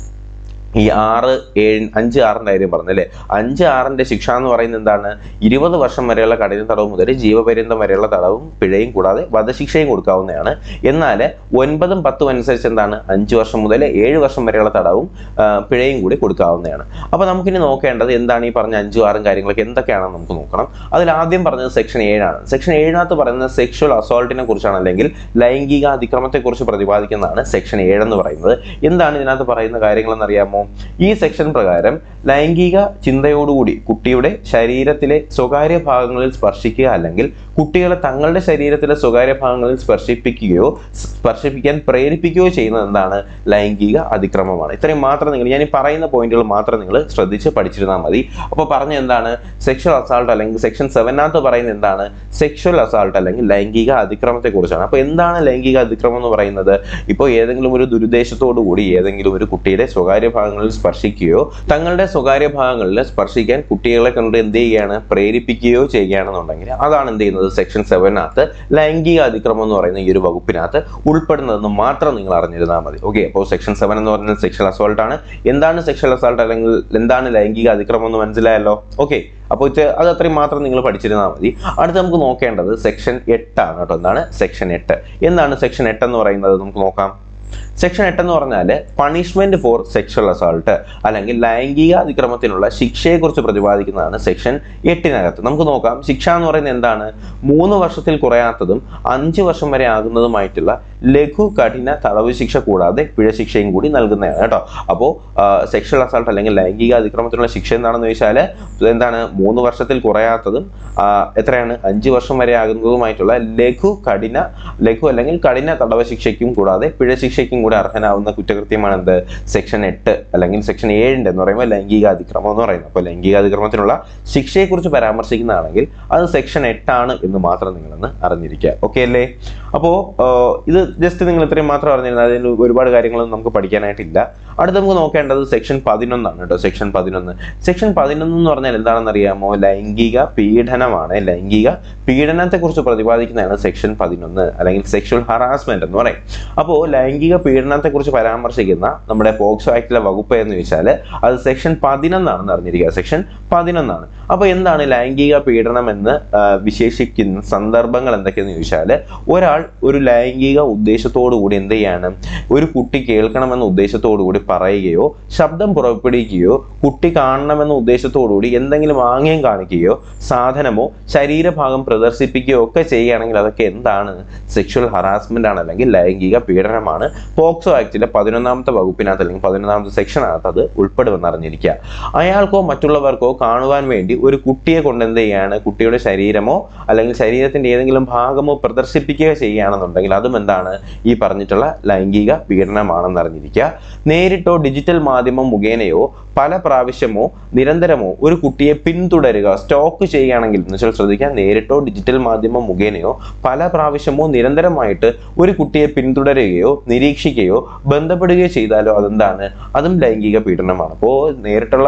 ഈ ആറ് ഏഴ് അഞ്ച് ആറിൻ്റെ കാര്യം പറഞ്ഞല്ലേ അഞ്ച് ആറിൻ്റെ ശിക്ഷ എന്ന് പറയുന്നത് എന്താണ് ഇരുപത് വർഷം വരെയുള്ള കഠിന തടവ് മുതൽ ജീവപര്യന്തം വരെയുള്ള തടവും പിഴയും കൂടാതെ വധശിക്ഷയും കൊടുക്കാവുന്നതാണ് എന്നാൽ ഒൻപതും പത്തും അനുസരിച്ച് എന്താണ് അഞ്ച് വർഷം മുതൽ ഏഴ് വർഷം വരെയുള്ള തടവും ആ, പിഴയും കൂടി കൊടുക്കാവുന്നതാണ് അപ്പോൾ നമുക്കിനി നോക്കേണ്ടത് എന്താണ് ഈ പറഞ്ഞ അഞ്ചും ആറും കാര്യങ്ങളൊക്കെ എന്തൊക്കെയാണെന്ന് നമുക്ക് നോക്കണം അതിൽ ആദ്യം പറഞ്ഞത് സെക്ഷൻ ഏഴാണ് സെക്ഷൻ ഏഴിനകത്ത് പറയുന്നത് സെക്ഷൽ അസോൾട്ടിനെ കുറിച്ചാണ് അല്ലെങ്കിൽ ലൈംഗിക അതിക്രമത്തെക്കുറിച്ച് പ്രതിപാദിക്കുന്നതാണ് സെക്ഷൻ ഏഴെന്ന് പറയുന്നത് എന്താണ് ഇതിനകത്ത് പറയുന്ന കാര്യങ്ങളെന്ന് അറിയാമോ ഈ സെക്ഷൻ പ്രകാരം ലൈംഗിക ചിന്തയോടുകൂടി കുട്ടിയുടെ ശരീരത്തിലെ സ്വകാര്യ ഭാഗങ്ങളിൽ സ്പർശിക്കുക അല്ലെങ്കിൽ കുട്ടികളെ തങ്ങളുടെ ശരീരത്തിലെ സ്വകാര്യ ഭാഗങ്ങളിൽ സ്പർശിപ്പിക്കുകയോ സ്പർശിപ്പിക്കാൻ പ്രേരിപ്പിക്കുകയോ ചെയ്യുന്നത് എന്താണ് ലൈംഗിക അതിക്രമമാണ് ഇത്രയും മാത്രം നിങ്ങൾ ഞാൻ ഈ പറയുന്ന പോയിന്റുകൾ മാത്രം നിങ്ങൾ ശ്രദ്ധിച്ച് പഠിച്ചിരുന്നാൽ മതി അപ്പോൾ പറഞ്ഞ എന്താണ് സെക്ഷൽ അസാൾട്ട് അല്ലെങ്കിൽ സെക്ഷൻ സെവനകത്ത് പറയുന്നത് എന്താണ് സെക്ഷൽ അസാൾട്ട് അല്ലെങ്കിൽ ലൈംഗിക അതിക്രമത്തെ കുറിച്ചാണ് അപ്പോൾ എന്താണ് ലൈംഗിക അതിക്രമം എന്ന് പറയുന്നത് ഇപ്പോൾ ഏതെങ്കിലും ഒരു ദുരുദ്ദേശത്തോടു കൂടി ഏതെങ്കിലും ഒരു കുട്ടിയുടെ സ്വകാര്യ ഭാഗങ്ങളിൽ സ്പർശിക്കുകയോ തങ്ങളുടെ സ്വകാര്യ ഭാഗങ്ങളിൽ സ്പർശിക്കാൻ കുട്ടികളെ കൊണ്ട് എന്ത് ചെയ്യുകയാണ് പ്രേരിപ്പിക്കുകയോ ചെയ്യുകയാണെന്നുണ്ടെങ്കിൽ അതാണ് എന്ത് ചെയ്യുന്നത് സെക്ഷൻ സെവനകത്ത് ലൈംഗിക അതിക്രമം എന്ന് പറയുന്ന ഈ ഒരു വകുപ്പിനകത്ത് ഉൾപ്പെടുന്നതെന്ന് മാത്രം നിങ്ങൾ അറിഞ്ഞിരുന്നാൽ മതി ഓക്കെ അപ്പോൾ സെക്ഷൻ സെവൻ എന്ന് പറയുന്നത് സെക്ഷൽ അസോൾട്ട് ആണ് എന്താണ് സെക്ഷൽ അസോൾട്ട് അല്ലെങ്കിൽ എന്താണ് ലൈംഗിക അതിക്രമം എന്ന് മനസ്സിലായല്ലോ ഓക്കെ അപ്പോൾ ഇത് അത് അത്രയും മാത്രം നിങ്ങൾ പഠിച്ചിരുന്നാൽ മതി അടുത്ത് നമുക്ക് നോക്കേണ്ടത് സെക്ഷൻ എട്ടാണ് കേട്ടോ എന്താണ് സെക്ഷൻ എട്ട് എന്താണ് സെക്ഷൻ എട്ട് എന്ന് പറയുന്നത് നമുക്ക് നോക്കാം സെക്ഷൻ എട്ട് എന്ന് പറഞ്ഞാൽ പണിഷ്മെന്റ് ഫോർ സെക്ഷൽ അസാൾട്ട് അല്ലെങ്കിൽ ലൈംഗിക അതിക്രമത്തിനുള്ള ശിക്ഷയെക്കുറിച്ച് പ്രതിപാദിക്കുന്നതാണ് സെക്ഷൻ എട്ടിനകത്ത് നമുക്ക് നോക്കാം ശിക്ഷ എന്ന് പറയുന്നത് എന്താണ് മൂന്ന് വർഷത്തിൽ കുറയാത്തതും അഞ്ച് വർഷം വരെ ആകുന്നതുമായിട്ടുള്ള ലഘു കഠിന തടവ് ശിക്ഷ കൂടാതെ പിഴ ശിക്ഷയും കൂടി നൽകുന്നതാണ് കേട്ടോ അപ്പോൾ സെക്ഷൽ അസാൾട്ട് അല്ലെങ്കിൽ ലൈംഗിക അതിക്രമത്തിനുള്ള ശിക്ഷ എന്താണെന്ന് ചോദിച്ചാൽ എന്താണ് മൂന്ന് വർഷത്തിൽ കുറയാത്തതും ആ, എത്രയാണ് അഞ്ച് വർഷം വരെ ആകുന്നതുമായിട്ടുള്ള ലഘു കഠിന ലഘു അല്ലെങ്കിൽ കഠിന തടവ് ശിക്ഷയ്ക്കും കൂടാതെ പിഴ ശിക്ഷയ്ക്കും കൂടി അർഹനാവുന്ന കുറ്റകൃത്യമാണ് എന്ത് സെക്ഷൻ എട്ട് അല്ലെങ്കിൽ സെക്ഷൻ ഏഴിൻ്റെ എന്ന് പറയുമ്പോൾ ലൈംഗിക അതിക്രമം എന്ന് പറയുന്നത് അപ്പോൾ ലൈംഗിക അതിക്രമത്തിനുള്ള ശിക്ഷയെക്കുറിച്ച് പരാമർശിക്കുന്നതാണെങ്കിൽ അത് സെക്ഷൻ എട്ടാണ് എന്ന് മാത്രം നിങ്ങളൊന്ന് അറിഞ്ഞിരിക്കുക ഓക്കെ അല്ലേ അപ്പോൾ ഇത് ജസ്റ്റ് നിങ്ങൾ ഇത്രയും മാത്രം അറിഞ്ഞിരുന്നത് അതിന് ഒരുപാട് കാര്യങ്ങളൊന്നും നമുക്ക് പഠിക്കാനായിട്ടില്ല അടുത്ത് നമുക്ക് നോക്കേണ്ടത് സെക്ഷൻ പതിനൊന്നാണ് കേട്ടോ സെക്ഷൻ പതിനൊന്ന് സെക്ഷൻ പതിനൊന്ന് എന്ന് പറഞ്ഞാൽ എന്താണെന്ന് അറിയാമോ ലൈംഗിക പീഡനമാണ് ലൈംഗിക പീഡനത്തെക്കുറിച്ച് പ്രതിപാദിക്കുന്നതാണ് സെക്ഷൻ പതിനൊന്ന് അല്ലെങ്കിൽ സെക്ഷൽ ഹറാസ്മെന്റ് എന്ന് പറയും അപ്പോൾ ലൈംഗിക പീഡനത്തെക്കുറിച്ച് പരാമർശിക്കുന്ന നമ്മുടെ പോക്സോ ആക്ടിലെ വകുപ്പ് എന്ന് ചോദിച്ചാൽ അത് സെക്ഷൻ പതിനൊന്നാണെന്ന് അറിഞ്ഞിരിക്കുക സെക്ഷൻ പതിനൊന്നാണ് അപ്പോൾ എന്താണ് ലൈംഗിക പീഡനം എന്ന് ആ, വിശേഷിക്കുന്ന സന്ദർഭങ്ങൾ എന്തൊക്കെയെന്ന് ചോദിച്ചാൽ ഒരാൾ ഒരു ലൈംഗിക ഉദ്ദേശത്തോടു കൂടി എന്ത് ചെയ്യാണ് ഒരു കുട്ടി കേൾക്കണമെന്ന ഉദ്ദേശത്തോടു കൂടി പറയുകയോ ശബ്ദം പുറപ്പെടുവിക്കുകയോ കുട്ടി കാണണമെന്ന ഉദ്ദേശത്തോടു കൂടി എന്തെങ്കിലും ആംഗ്യം കാണിക്കുകയോ സാധനമോ ശരീരഭാഗം പ്രദർശിപ്പിക്കുകയോ ഒക്കെ ചെയ്യുകയാണെങ്കിൽ അതൊക്കെ എന്താണ് സെക്ഷൽ ഹറാസ്മെന്റ് ആണ് അല്ലെങ്കിൽ ലൈംഗിക പീഡനമാണ് പോക്സോ ആക്ടിലെ പതിനൊന്നാമത്തെ വകുപ്പിനകത്ത് അല്ലെങ്കിൽ പതിനൊന്നാമത്തെ സെക്ഷനകത്ത് അത് ഉൾപ്പെടുമെന്ന് അറിഞ്ഞിരിക്കുക അയാൾക്കോ മറ്റുള്ളവർക്കോ കാണുവാൻ വേണ്ടി ഒരു കുട്ടിയെ കൊണ്ട് എന്ത് ചെയ്യാണ് കുട്ടിയുടെ ശരീരമോ അല്ലെങ്കിൽ ശരീരത്തിന്റെ ഏതെങ്കിലും ഭാഗമോ പ്രദർശിപ്പിക്കുക ചെയ്യുകയാണെന്നുണ്ടെങ്കിൽ അതും എന്താണ് ഈ പറഞ്ഞിട്ടുള്ള ലൈംഗിക പീഡനമാണെന്ന് അറിഞ്ഞിരിക്കുക നേരിട്ടോ ഡിജിറ്റൽ മാധ്യമം മുഖേനയോ പല പ്രാവശ്യമോ നിരന്തരമോ ഒരു കുട്ടിയെ പിന്തുടരുക സ്റ്റോക്ക് ചെയ്യുകയാണെങ്കിൽ എന്ന് വെച്ചാൽ ശ്രദ്ധിക്കുക നേരിട്ടോ ഡിജിറ്റൽ മാധ്യമം മുഖേനയോ പല പ്രാവശ്യമോ നിരന്തരമായിട്ട് ഒരു കുട്ടിയെ പിന്തുടരുകയോ നിരീക്ഷിക്കുകയോ ബന്ധപ്പെടുകയോ ചെയ്താലോ അതെന്താണ് അതും ലൈംഗിക പീഡനമാണ് അപ്പോൾ നേരിട്ടുള്ള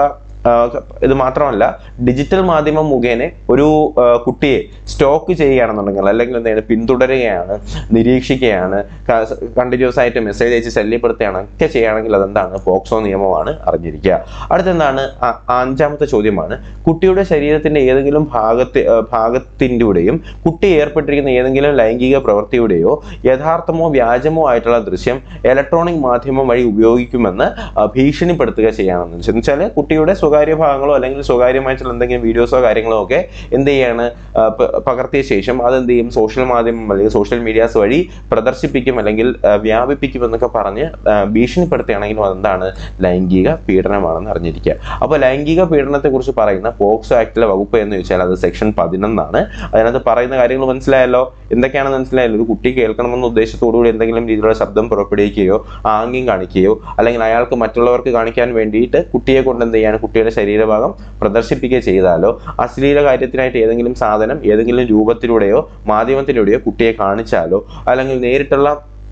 ആ, ഇത് മാത്രമല്ല ഡിജിറ്റൽ മാധ്യമം മുഖേന ഒരു ആ, കുട്ടിയെ സ്റ്റോക്ക് ചെയ്യുകയാണെന്നുണ്ടെങ്കിൽ അല്ലെങ്കിൽ എന്താണ് പിന്തുടരുകയാണ് നിരീക്ഷിക്കുകയാണ് കണ്ടിന്യൂസ് ആയിട്ട് മെസ്സേജ് അയച്ച് ശല്യപ്പെടുത്തുകയാണ് ഒക്കെ ചെയ്യുകയാണെങ്കിൽ അതെന്താണ് പോക്സോ നിയമമാണ് അറിഞ്ഞിരിക്കുക അടുത്തെന്താണ് ആ- അഞ്ചാമത്തെ ചോദ്യമാണ് കുട്ടിയുടെ ശരീരത്തിന്റെ ഏതെങ്കിലും ഭാഗത്തെ ആ, ഭാഗത്തിൻ്റെയും കുട്ടി ഏർപ്പെട്ടിരിക്കുന്ന ഏതെങ്കിലും ലൈംഗിക പ്രവൃത്തിയുടെയോ യഥാർത്ഥമോ വ്യാജമോ ആയിട്ടുള്ള ദൃശ്യം ഇലക്ട്രോണിക് മാധ്യമം വഴി ഉപയോഗിക്കുമെന്ന് ആ, ഭീഷണിപ്പെടുത്തുക ചെയ്യാണെന്ന് വെച്ചാൽ കുട്ടിയുടെ സ്വകാര്യ ഭാഗങ്ങളോ അല്ലെങ്കിൽ സ്വകാര്യമായിട്ടുള്ള എന്തെങ്കിലും വീഡിയോസോ കാര്യങ്ങളോ ഒക്കെ എന്ത് ചെയ്യാണ് ആ, പ- പകർത്തിയ ശേഷം അതെന്ത് ചെയ്യും സോഷ്യൽ മാധ്യമം അല്ലെങ്കിൽ സോഷ്യൽ മീഡിയാസ് വഴി പ്രദർശിപ്പിക്കും അല്ലെങ്കിൽ ആ, വ്യാപിപ്പിക്കും എന്നൊക്കെ പറഞ്ഞ് ആ, ഭീഷണിപ്പെടുത്തുകയാണെങ്കിലും അതെന്താണ് ലൈംഗിക പീഡനമാണെന്ന് അറിഞ്ഞിരിക്കുക അപ്പോൾ ലൈംഗിക പീഡനത്തെ കുറിച്ച് പറയുന്ന പോക്സോ ആക്ടിലെ വകുപ്പ് എന്ന് ചോദിച്ചാൽ അത് സെക്ഷൻ പതിനൊന്നാണ് അതിനകത്ത് പറയുന്ന കാര്യങ്ങൾ മനസ്സിലായല്ലോ എന്തൊക്കെയാണെന്ന് മനസ്സിലായല്ലോ ഒരു കുട്ടി കേൾക്കണമെന്ന ഉദ്ദേശത്തോടുകൂടി എന്തെങ്കിലും രീതിയിലുള്ള ശബ്ദം പുറപ്പെടുവിക്കുകയോ ആംഗ്യം കാണിക്കുകയോ അല്ലെങ്കിൽ അയാൾക്ക് മറ്റുള്ളവർക്ക് കാണിക്കാൻ വേണ്ടിയിട്ട് കുട്ടിയെ കൊണ്ട് എന്ത് ചെയ്യാണ് കുട്ടിയുടെ ശരീരഭാഗം പ്രദർശിപ്പിക്കുകയോ ചെയ്താലോ അശ്ലീല കാര്യത്തിനായിട്ട് ഏതെങ്കിലും സാധനം ഏതെങ്കിലും രൂപത്തിലൂടെയോ മാധ്യമത്തിലൂടെയോ കുട്ടിയെ കാണിച്ചാലോ അല്ലെങ്കിൽ നേരിട്ടുള്ള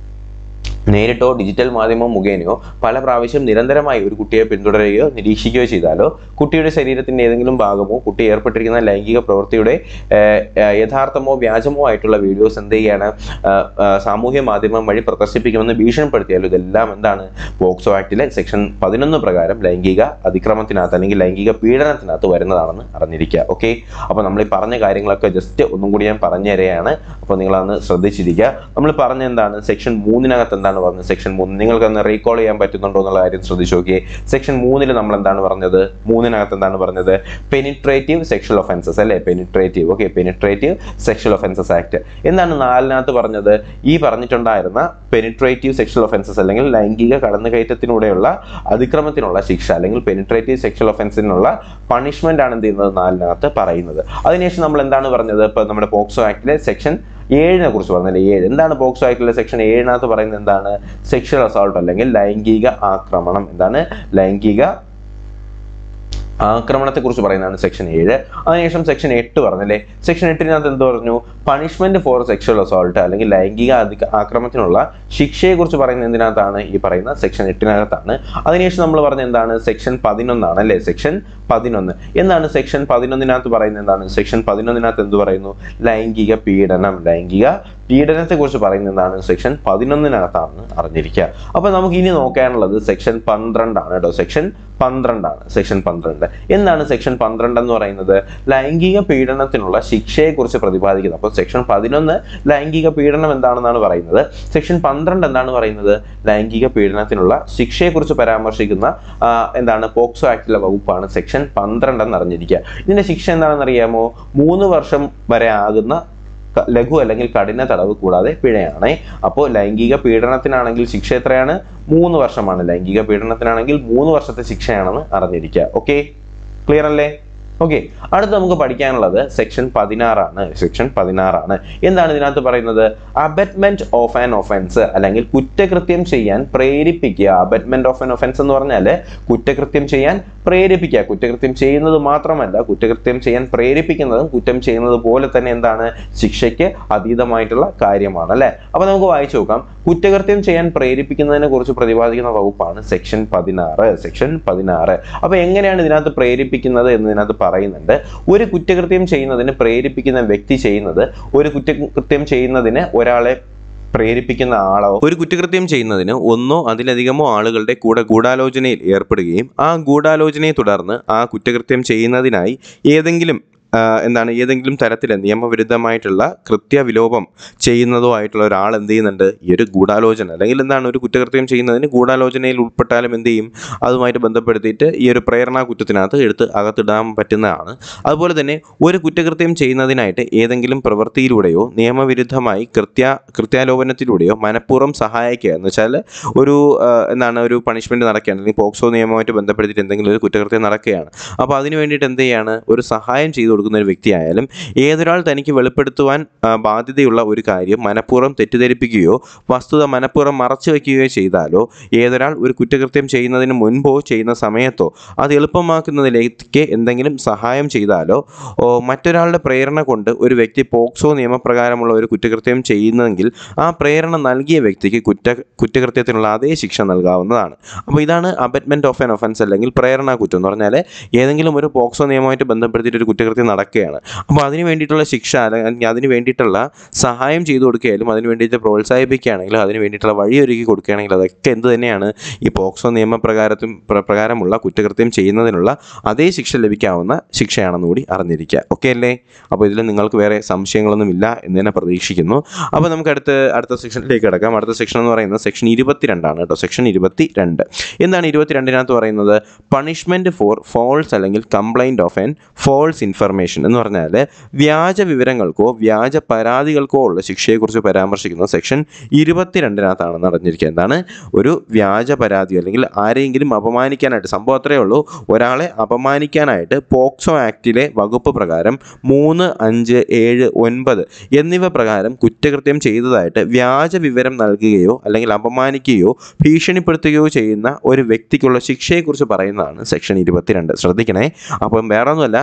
നേരിട്ടോ ഡിജിറ്റൽ മാധ്യമം മുഖേനയോ പല പ്രാവശ്യം നിരന്തരമായി ഒരു കുട്ടിയെ പിന്തുടരുകയോ നിരീക്ഷിക്കുകയോ ചെയ്താലോ കുട്ടിയുടെ ശരീരത്തിന്റെ ഏതെങ്കിലും ഭാഗമോ കുട്ടി ഏർപ്പെട്ടിരിക്കുന്ന ലൈംഗിക പ്രവൃത്തിയുടെ ഏർ, ഏർ, യഥാർത്ഥമോ വ്യാജമോ ആയിട്ടുള്ള വീഡിയോസ് എന്ത് ചെയ്യാണ് ഏർ, ഏർ, സാമൂഹ്യ മാധ്യമം വഴി പ്രദർശിപ്പിക്കുമെന്ന് ഭീഷണിപ്പെടുത്തിയാലും ഇതെല്ലാം എന്താണ് പോക്സോ ആക്ടിലെ സെക്ഷൻ പതിനൊന്ന് പ്രകാരം ലൈംഗിക അതിക്രമത്തിനകത്ത് അല്ലെങ്കിൽ ലൈംഗിക പീഡനത്തിനകത്ത് വരുന്നതാണെന്ന് അറിഞ്ഞിരിക്കുക ഓക്കെ അപ്പോൾ നമ്മൾ ഈ പറഞ്ഞ കാര്യങ്ങളൊക്കെ ജസ്റ്റ് ഒന്നും കൂടി ഞാൻ പറഞ്ഞു തരികയാണ് അപ്പോൾ നിങ്ങളതൊന്ന് ശ്രദ്ധിച്ചിരിക്കുക നമ്മൾ പറഞ്ഞ എന്താണ് സെക്ഷൻ മൂന്നിനകത്ത് എന്താണ് പറഞ്ഞത് സെക്ഷൻ മൂന്ന് നിങ്ങൾക്ക് ഒന്ന് റീകോൾ ചെയ്യാൻ പറ്റുന്നുണ്ടോ എന്നുള്ള കാര്യം ശ്രദ്ധിച്ചു നോക്കിയേ സെക്ഷൻ മൂന്നിൽ നമ്മൾ എന്താണ് പറഞ്ഞത് മൂന്നിനകത്ത് എന്താണ് പറഞ്ഞത് പെനിട്രേറ്റീവ് സെക്ഷൽ ഒഫൻസസ് അല്ലേ penetrative okay penetrative sexual offences act എന്താണ് നാലിനകത്ത് പറഞ്ഞത് ഈ പറഞ്ഞിട്ടുണ്ടായിരുന്ന പെനിട്രേറ്റീവ് സെക്ഷൽ ഒഫൻസസ് അല്ലെങ്കിൽ ലൈംഗിക കടന്നുകയറ്റത്തിലൂടെയുള്ള അതിക്രമത്തിനുള്ള ശിക്ഷ അല്ലെങ്കിൽ പെനിട്രേറ്റീവ് സെക്ഷൽ ഒഫൻസിനുള്ള പണിഷ്മെന്റ് ആണ് എന്ത് ചെയ്യുന്നത് നാലിനകത്ത് പറയുന്നത് അതിനുശേഷം നമ്മൾ എന്താണ് പറഞ്ഞത് ഇപ്പൊ നമ്മുടെ പോക്സോ ആക്ടിലെ സെക്ഷൻ ഏഴിനെ കുറിച്ച് പറഞ്ഞില്ലേ ഏഴ് എന്താണ് പോക്സോ ആക്ടിലെ സെക്ഷൻ ഏഴിനകത്ത് പറയുന്നത് എന്താണ് സെക്ഷൽ അസോൾട്ട് അല്ലെങ്കിൽ ലൈംഗിക ആക്രമണം എന്താണ് ലൈംഗിക ആക്രമണത്തെ കുറിച്ച് പറയുന്നതാണ് സെക്ഷൻ ഏഴ് അതിനുശേഷം സെക്ഷൻ എട്ട് പറഞ്ഞല്ലേ സെക്ഷൻ എട്ടിനകത്ത് എന്ത് പറഞ്ഞു പണിഷ്മെന്റ് ഫോർ സെക്ഷൽ അസോൾട്ട് അല്ലെങ്കിൽ ലൈംഗിക അധിക ആക്രമണത്തിനുള്ള ശിക്ഷയെ കുറിച്ച് പറയുന്നത് എന്തിനകത്താണ് ഈ പറയുന്ന സെക്ഷൻ എട്ടിനകത്താണ് അതിനുശേഷം നമ്മൾ പറഞ്ഞ എന്താണ് സെക്ഷൻ പതിനൊന്നാണ് അല്ലേ സെക്ഷൻ പതിനൊന്ന് എന്താണ് സെക്ഷൻ പതിനൊന്നിനകത്ത് പറയുന്നത് എന്താണ് സെക്ഷൻ പതിനൊന്നിനകത്ത് എന്ത് പറയുന്നു ലൈംഗിക പീഡനം ലൈംഗിക പീഡനത്തെ കുറിച്ച് പറയുന്നത് എന്താണ് സെക്ഷൻ പതിനൊന്നിനകത്താണെന്ന് അറിഞ്ഞിരിക്കുക അപ്പൊ നമുക്ക് ഇനി നോക്കാനുള്ളത് സെക്ഷൻ പന്ത്രണ്ടാണ് കേട്ടോ സെക്ഷൻ പന്ത്രണ്ടാണ് സെക്ഷൻ പന്ത്രണ്ട് എന്താണ് സെക്ഷൻ പന്ത്രണ്ട് എന്ന് പറയുന്നത് ലൈംഗിക പീഡനത്തിനുള്ള ശിക്ഷയെ കുറിച്ച് പ്രതിപാദിക്കുന്നത് അപ്പോൾ സെക്ഷൻ പതിനൊന്ന് ലൈംഗിക പീഡനം എന്താണെന്നാണ് പറയുന്നത് സെക്ഷൻ പന്ത്രണ്ട് എന്താണ് പറയുന്നത് ലൈംഗിക പീഡനത്തിനുള്ള ശിക്ഷയെ കുറിച്ച് പരാമർശിക്കുന്ന ആ, എന്താണ് പോക്സോ ആക്ടിലെ വകുപ്പാണ് സെക്ഷൻ പന്ത്രണ്ട് എന്ന് അറിഞ്ഞിരിക്കുക ഇതിന്റെ ശിക്ഷ എന്താണെന്ന് അറിയാമോ മൂന്ന് വർഷം വരെ ആകുന്ന ക- ലഘു അല്ലെങ്കിൽ കഠിന തടവ് കൂടാതെ പിഴയാണ് അപ്പോൾ ലൈംഗിക പീഡനത്തിനാണെങ്കിൽ ശിക്ഷ എത്രയാണ് മൂന്ന് വർഷമാണ് ലൈംഗിക പീഡനത്തിനാണെങ്കിൽ മൂന്ന് വർഷത്തെ ശിക്ഷയാണെന്ന് അറിഞ്ഞിരിക്കുക ഓക്കെ ക്ലിയർ അല്ലേ ഓക്കെ അടുത്ത് നമുക്ക് പഠിക്കാനുള്ളത് സെക്ഷൻ പതിനാറാണ് സെക്ഷൻ പതിനാറാണ് എന്താണ് ഇതിനകത്ത് പറയുന്നത് അബറ്റ്മെന്റ് ഓഫ് ആൻ ഒഫൻസ് അല്ലെങ്കിൽ കുറ്റകൃത്യം ചെയ്യാൻ പ്രേരിപ്പിക്കുക അബറ്റ്മെന്റ് ഓഫ് ആൻ ഒഫൻസ് എന്ന് പറഞ്ഞാൽ കുറ്റകൃത്യം ചെയ്യാൻ പ്രേരിപ്പിക്കുക കുറ്റകൃത്യം ചെയ്യുന്നത് മാത്രമല്ല കുറ്റകൃത്യം ചെയ്യാൻ പ്രേരിപ്പിക്കുന്നതും കുറ്റം ചെയ്യുന്നത് പോലെ തന്നെ എന്താണ് ശിക്ഷയ്ക്ക് അതീതമായിട്ടുള്ള കാര്യമാണ് അല്ലെ അപ്പൊ നമുക്ക് വായിച്ചു നോക്കാം കുറ്റകൃത്യം ചെയ്യാൻ പ്രേരിപ്പിക്കുന്നതിനെ കുറിച്ച് പ്രതിപാദിക്കുന്ന വകുപ്പാണ് സെക്ഷൻ പതിനാറ് സെക്ഷൻ പതിനാറ് അപ്പൊ എങ്ങനെയാണ് ഇതിനകത്ത് പ്രേരിപ്പിക്കുന്നത് എന്ന് ഇതിനകത്ത് പറയുന്നുണ്ട് ഒരു കുറ്റകൃത്യം ചെയ്യുന്നതിന് പ്രേരിപ്പിക്കുന്ന വ്യക്തി ചെയ്യുന്നത് ഒരു കുറ്റകൃത്യം ചെയ്യുന്നതിന് ഒരാളെ പ്രേരിപ്പിക്കുന്ന ആളോ ഒരു കുറ്റകൃത്യം ചെയ്യുന്നതിന് ഒന്നോ അതിലധികമോ ആളുകളുടെ കൂടെ ഗൂഢാലോചനയിൽ ഏർപ്പെടുകയും ആ ഗൂഢാലോചനയെ തുടർന്ന് ആ കുറ്റകൃത്യം ചെയ്യുന്നതിനായി ഏതെങ്കിലും ആ, എന്താണ് ഏതെങ്കിലും തരത്തിൽ നിയമവിരുദ്ധമായിട്ടുള്ള കൃത്യവിലോപം ചെയ്യുന്നതോ ആയിട്ടുള്ള ഒരാൾ എന്ത് ചെയ്യുന്നുണ്ട് ഈ ഒരു ഗൂഢാലോചന അല്ലെങ്കിൽ എന്താണ് ഒരു കുറ്റകൃത്യം ചെയ്യുന്നതിന് ഗൂഢാലോചനയിൽ ഉൾപ്പെട്ടാലും എന്ത് ചെയ്യും അതുമായിട്ട് ബന്ധപ്പെടുത്തിയിട്ട് ഈ ഒരു പ്രേരണാ കുറ്റത്തിനകത്ത് എടുത്ത് അകത്തിടാൻ പറ്റുന്നതാണ് അതുപോലെ തന്നെ ഒരു കുറ്റകൃത്യം ചെയ്യുന്നതിനായിട്ട് ഏതെങ്കിലും പ്രവൃത്തിയിലൂടെയോ നിയമവിരുദ്ധമായി കൃത്യ കൃത്യാലോപനത്തിലൂടെയോ മനഃപൂർവ്വം സഹായിക്കുക എന്ന് വെച്ചാൽ ഒരു ആ, എന്താണ് ഒരു പണിഷ്മെന്റ് നടക്കുകയാണ് അല്ലെങ്കിൽ പോക്സോ നിയമവുമായിട്ട് ബന്ധപ്പെടുത്തിയിട്ട് എന്തെങ്കിലും ഒരു കുറ്റകൃത്യം നടക്കുകയാണ് അപ്പോൾ അതിന് വേണ്ടിയിട്ട് എന്ത് ചെയ്യാണ് ഒരു സഹായം ചെയ്തു കൊടുക്കുക കൊടുക്കുന്ന ഒരു വ്യക്തിയായാലും ഏതൊരാൾ തനിക്ക് വെളിപ്പെടുത്തുവാൻ ആ, ബാധ്യതയുള്ള ഒരു കാര്യം മനഃപൂർവ്വം തെറ്റിദ്ധരിപ്പിക്കുകയോ വസ്തുത മനഃപൂർവ്വം മറച്ചു വയ്ക്കുകയോ ചെയ്താലോ ഏതൊരാൾ ഒരു കുറ്റകൃത്യം ചെയ്യുന്നതിന് മുൻപോ ചെയ്യുന്ന സമയത്തോ അത് എളുപ്പമാക്കുന്നതിലേക്ക് എന്തെങ്കിലും സഹായം ചെയ്താലോ ഓ, മറ്റൊരാളുടെ പ്രേരണ കൊണ്ട് ഒരു വ്യക്തി പോക്സോ നിയമപ്രകാരമുള്ള ഒരു കുറ്റകൃത്യം ചെയ്യുന്നതെങ്കിൽ ആ പ്രേരണ നൽകിയ വ്യക്തിക്ക് കുറ്റ കുറ്റകൃത്യത്തിനുള്ള അതേ ശിക്ഷ നൽകാവുന്നതാണ് അപ്പോൾ ഇതാണ് അബറ്റ്മെൻറ്റ് ഓഫ് എൻ ഒഫൻസ് അല്ലെങ്കിൽ പ്രേരണ കുറ്റം എന്ന് പറഞ്ഞാൽ ഏതെങ്കിലും ഒരു പോക്സോ നിയമമായിട്ട് ബന്ധപ്പെടുത്തിയിട്ട് ഒരു കുറ്റകൃത്യം നടക്കുകയാണ് അപ്പോൾ അതിന് വേണ്ടിയിട്ടുള്ള ശിക്ഷ അല്ലെങ്കിൽ അതിന് വേണ്ടിയിട്ടുള്ള സഹായം ചെയ്തു കൊടുക്കുകയാലും അതിന് വേണ്ടിയിട്ട് പ്രോത്സാഹിപ്പിക്കുകയാണെങ്കിലും അതിന് വേണ്ടിയിട്ടുള്ള വഴിയൊരുക്കി കൊടുക്കുകയാണെങ്കിൽ അതൊക്കെ എന്ത് തന്നെയാണ് ഈ പോക്സോ നിയമപ്രകാരത്തും പ്ര- പ്രകാരമുള്ള കുറ്റകൃത്യം ചെയ്യുന്നതിനുള്ള അതേ ശിക്ഷ ലഭിക്കാവുന്ന ശിക്ഷയാണെന്ന് കൂടി അറിഞ്ഞിരിക്കുക ഓക്കെ അല്ലേ അപ്പോൾ ഇതിൽ നിങ്ങൾക്ക് വേറെ സംശയങ്ങളൊന്നും ഇല്ല എന്ന് തന്നെ പ്രതീക്ഷിക്കുന്നു അപ്പോൾ നമുക്ക് അടുത്ത് അടുത്ത സെക്ഷനിലേക്ക് കിടക്കാം അടുത്ത സെക്ഷൻ എന്ന് പറയുന്നത് സെക്ഷൻ ഇരുപത്തിരണ്ടാണ് കേട്ടോ സെക്ഷൻ ഇരുപത്തി രണ്ട് എന്താണ് ഇരുപത്തിരണ്ടിനകത്ത് പറയുന്നത് പണിഷ്മെൻറ്റ് ഫോർ ഫോൾസ് അല്ലെങ്കിൽ complaint of an false information എന്ന് പറഞ്ഞാൽ വ്യാജ വിവരങ്ങൾക്കോ വ്യാജ പരാതികൾക്കോ ഉള്ള ശിക്ഷയെക്കുറിച്ച് പരാമർശിക്കുന്ന സെക്ഷൻ ഇരുപത്തിരണ്ടിനകത്താണ് നടന്നിരിക്കുക എന്താണ് ഒരു വ്യാജ പരാതി അല്ലെങ്കിൽ ആരെയെങ്കിലും അപമാനിക്കാനായിട്ട് സംഭവം അത്രയേ ഉള്ളൂ ഒരാളെ അപമാനിക്കാനായിട്ട് പോക്സോ ആക്ടിലെ വകുപ്പ് പ്രകാരം മൂന്ന് അഞ്ച് ഏഴ് ഒൻപത് എന്നിവ പ്രകാരം കുറ്റകൃത്യം ചെയ്തതായിട്ട് വ്യാജ വിവരം നൽകുകയോ അല്ലെങ്കിൽ അപമാനിക്കുകയോ ഭീഷണിപ്പെടുത്തുകയോ ചെയ്യുന്ന ഒരു വ്യക്തിക്കുള്ള ശിക്ഷയെക്കുറിച്ച് പറയുന്നതാണ് സെക്ഷൻ ഇരുപത്തിരണ്ട് ശ്രദ്ധിക്കണേ അപ്പം വേറെ ഒന്നുമല്ല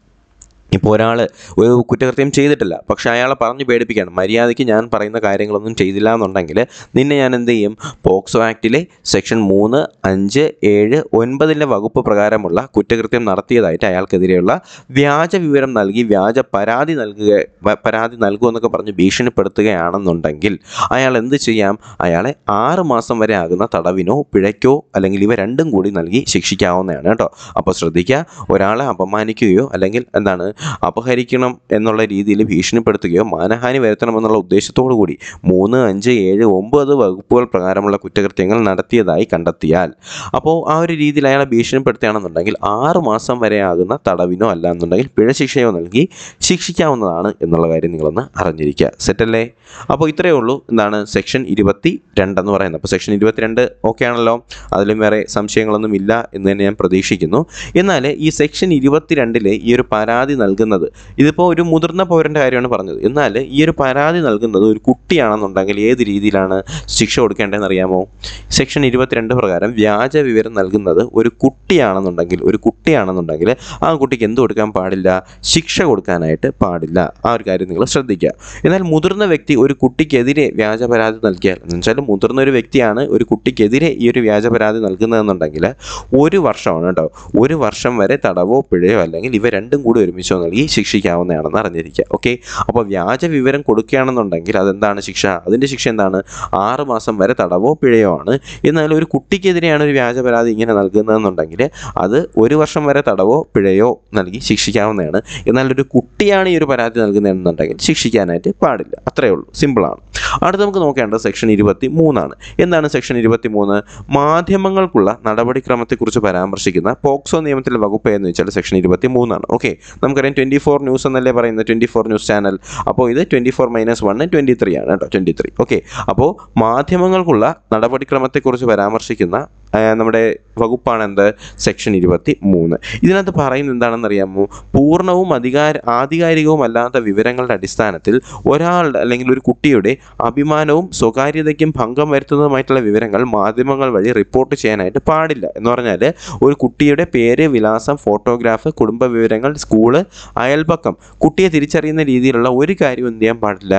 ഇപ്പോൾ ഒരാൾ ഒരു കുറ്റകൃത്യം ചെയ്തിട്ടില്ല പക്ഷേ അയാളെ പറഞ്ഞ് പേടിപ്പിക്കുകയാണ് മര്യാദയ്ക്ക് ഞാൻ പറയുന്ന കാര്യങ്ങളൊന്നും ചെയ്തില്ല എന്നുണ്ടെങ്കിൽ നിന്നെ ഞാൻ എന്ത് ചെയ്യും പോക്സോ ആക്ടിലെ സെക്ഷൻ മൂന്ന് അഞ്ച് ഏഴ് ഒൻപതിലെ വകുപ്പ് പ്രകാരമുള്ള കുറ്റകൃത്യം നടത്തിയതായിട്ട് അയാൾക്കെതിരെയുള്ള വ്യാജ വിവരം നൽകി വ്യാജ പരാതി നൽകുക വ- പരാതി നൽകുമെന്നൊക്കെ പറഞ്ഞ് ഭീഷണിപ്പെടുത്തുകയാണെന്നുണ്ടെങ്കിൽ അയാൾ എന്ത് ചെയ്യാം അയാളെ ആറ് മാസം വരെ ആകുന്ന തടവിനോ പിഴയ്ക്കോ അല്ലെങ്കിൽ ഇവ രണ്ടും കൂടി നൽകി ശിക്ഷിക്കാവുന്നതാണ് കേട്ടോ അപ്പോൾ ശ്രദ്ധിക്കുക ഒരാളെ അപമാനിക്കുകയോ അല്ലെങ്കിൽ എന്താണ് അപഹരിക്കണം എന്നുള്ള രീതിയിൽ ഭീഷണിപ്പെടുത്തുകയോ മാനഹാനി വരുത്തണമെന്നുള്ള ഉദ്ദേശത്തോടു കൂടി മൂന്ന് അഞ്ച് ഏഴ് ഒമ്പത് വകുപ്പുകൾ പ്രകാരമുള്ള കുറ്റകൃത്യങ്ങൾ നടത്തിയതായി കണ്ടെത്തിയാൽ അപ്പോൾ ആ ഒരു രീതിയിൽ അയാളെ ഭീഷണിപ്പെടുത്തുകയാണെന്നുണ്ടെങ്കിൽ ആറ് മാസം വരെ ആകുന്ന തടവിനോ അല്ല എന്നുണ്ടെങ്കിൽ പിഴ ശിക്ഷയോ നൽകി ശിക്ഷിക്കാവുന്നതാണ് എന്നുള്ള കാര്യം നിങ്ങളൊന്ന് അറിഞ്ഞിരിക്കുക സെറ്റല്ലേ അപ്പോൾ ഇത്രയേ ഉള്ളൂ എന്താണ് സെക്ഷൻ ഇരുപത്തി രണ്ടെന്ന് പറയുന്നത് അപ്പോൾ സെക്ഷൻ ഇരുപത്തിരണ്ട് ഓക്കെ ആണല്ലോ അതിലും വേറെ സംശയങ്ങളൊന്നും ഇല്ല എന്ന് തന്നെ ഞാൻ പ്രതീക്ഷിക്കുന്നു എന്നാൽ ഈ സെക്ഷൻ ഇരുപത്തിരണ്ടിലെ ഈ ഒരു പരാതി നൽകുന്നത് ഇതിപ്പോൾ ഒരു മുതിർന്ന പൗരൻ്റെ കാര്യമാണ് പറഞ്ഞത് എന്നാൽ ഈ ഒരു പരാതി നൽകുന്നത് ഒരു കുട്ടിയാണെന്നുണ്ടെങ്കിൽ ഏത് രീതിയിലാണ് ശിക്ഷ കൊടുക്കേണ്ടതെന്ന് അറിയാമോ സെക്ഷൻ ഇരുപത്തിരണ്ട് പ്രകാരം വ്യാജ വിവരം നൽകുന്നത് ഒരു കുട്ടിയാണെന്നുണ്ടെങ്കിൽ ഒരു കുട്ടിയാണെന്നുണ്ടെങ്കിൽ ആ കുട്ടിക്ക് എന്ത് കൊടുക്കാൻ പാടില്ല ശിക്ഷ കൊടുക്കാനായിട്ട് പാടില്ല ആ ഒരു കാര്യം നിങ്ങൾ ശ്രദ്ധിക്കുക എന്നാൽ മുതിർന്ന വ്യക്തി ഒരു കുട്ടിക്കെതിരെ വ്യാജ പരാതി നൽകിയാൽ എന്ന് വെച്ചാൽ മുതിർന്ന ഒരു വ്യക്തിയാണ് ഒരു കുട്ടിക്കെതിരെ ഈ ഒരു വ്യാജ പരാതി നൽകുന്നതെന്നുണ്ടെങ്കിൽ ഒരു വർഷമാണ് കേട്ടോ ഒരു വർഷം വരെ തടവോ പിഴയോ അല്ലെങ്കിൽ ഇവ രണ്ടും കൂടി ഒരുമിച്ചോ നൽകി ശിക്ഷിക്കാവുന്നതാണെന്ന് അറിഞ്ഞിരിക്കുക ഓക്കെ അപ്പോൾ വ്യാജ വിവരം കൊടുക്കുകയാണെന്നുണ്ടെങ്കിൽ അതെന്താണ് ശിക്ഷ അതിൻ്റെ ശിക്ഷ എന്താണ് ആറ് മാസം വരെ തടവോ പിഴയോ ആണ് എന്നാൽ ഒരു കുട്ടിക്കെതിരെയാണ് ഒരു വ്യാജ പരാതി ഇങ്ങനെ നൽകുന്നതെന്നുണ്ടെങ്കിൽ അത് ഒരു വർഷം വരെ തടവോ പിഴയോ നൽകി ശിക്ഷിക്കാവുന്നതാണ് എന്നാൽ ഒരു കുട്ടിയാണ് ഈ ഒരു പരാതി നൽകുന്നതെന്നുണ്ടെങ്കിൽ ശിക്ഷിക്കാനായിട്ട് പാടില്ല അത്രയേ ഉള്ളൂ സിമ്പിളാണ് അടുത്ത നമുക്ക് നോക്കേണ്ടത് സെക്ഷൻ ഇരുപത്തി മൂന്നാണ് എന്താണ് സെക്ഷൻ ഇരുപത്തി മൂന്ന് മാധ്യമങ്ങൾക്കുള്ള നടപടിക്രമത്തെക്കുറിച്ച് പരാമർശിക്കുന്ന പോക്സോ നിയമത്തിലെ വകുപ്പ് എന്ന് വെച്ചാൽ സെക്ഷൻ ഇരുപത്തി മൂന്നാണ് ഓക്കെ നമുക്കറിയാം ട്വൻറ്റി ഫോർ ന്യൂസ് എന്നല്ലേ പറയുന്നത് ട്വൻറ്റി ഫോർ ന്യൂസ് ചാനൽ അപ്പോൾ ഇത് twenty four minus one twenty three ആണ് കേട്ടോ ട്വൻറ്റി ത്രീ ഓക്കെ അപ്പോൾ മാധ്യമങ്ങൾക്കുള്ള നടപടിക്രമത്തെക്കുറിച്ച് പരാമർശിക്കുന്ന ആ, നമ്മുടെ വകുപ്പാണ് എന്ത് സെക്ഷൻ ഇരുപത്തി മൂന്ന് ഇതിനകത്ത് പറയുന്നത് എന്താണെന്ന് അറിയാമോ പൂർണ്ണവും അധികാര ആധികാരികവും അല്ലാത്ത വിവരങ്ങളുടെ അടിസ്ഥാനത്തിൽ ഒരാളുടെ അല്ലെങ്കിൽ ഒരു കുട്ടിയുടെ അഭിമാനവും സ്വകാര്യതയ്ക്കും ഭംഗം വരുത്തുന്നതുമായിട്ടുള്ള വിവരങ്ങൾ മാധ്യമങ്ങൾ വഴി റിപ്പോർട്ട് ചെയ്യാനായിട്ട് പാടില്ല എന്ന് പറഞ്ഞാൽ ഒരു കുട്ടിയുടെ പേര് വിലാസം ഫോട്ടോഗ്രാഫ് കുടുംബ വിവരങ്ങൾ സ്കൂള് അയൽപക്കം കുട്ടിയെ തിരിച്ചറിയുന്ന രീതിയിലുള്ള ഒരു കാര്യവും എന്ത് ചെയ്യാൻ പാടില്ല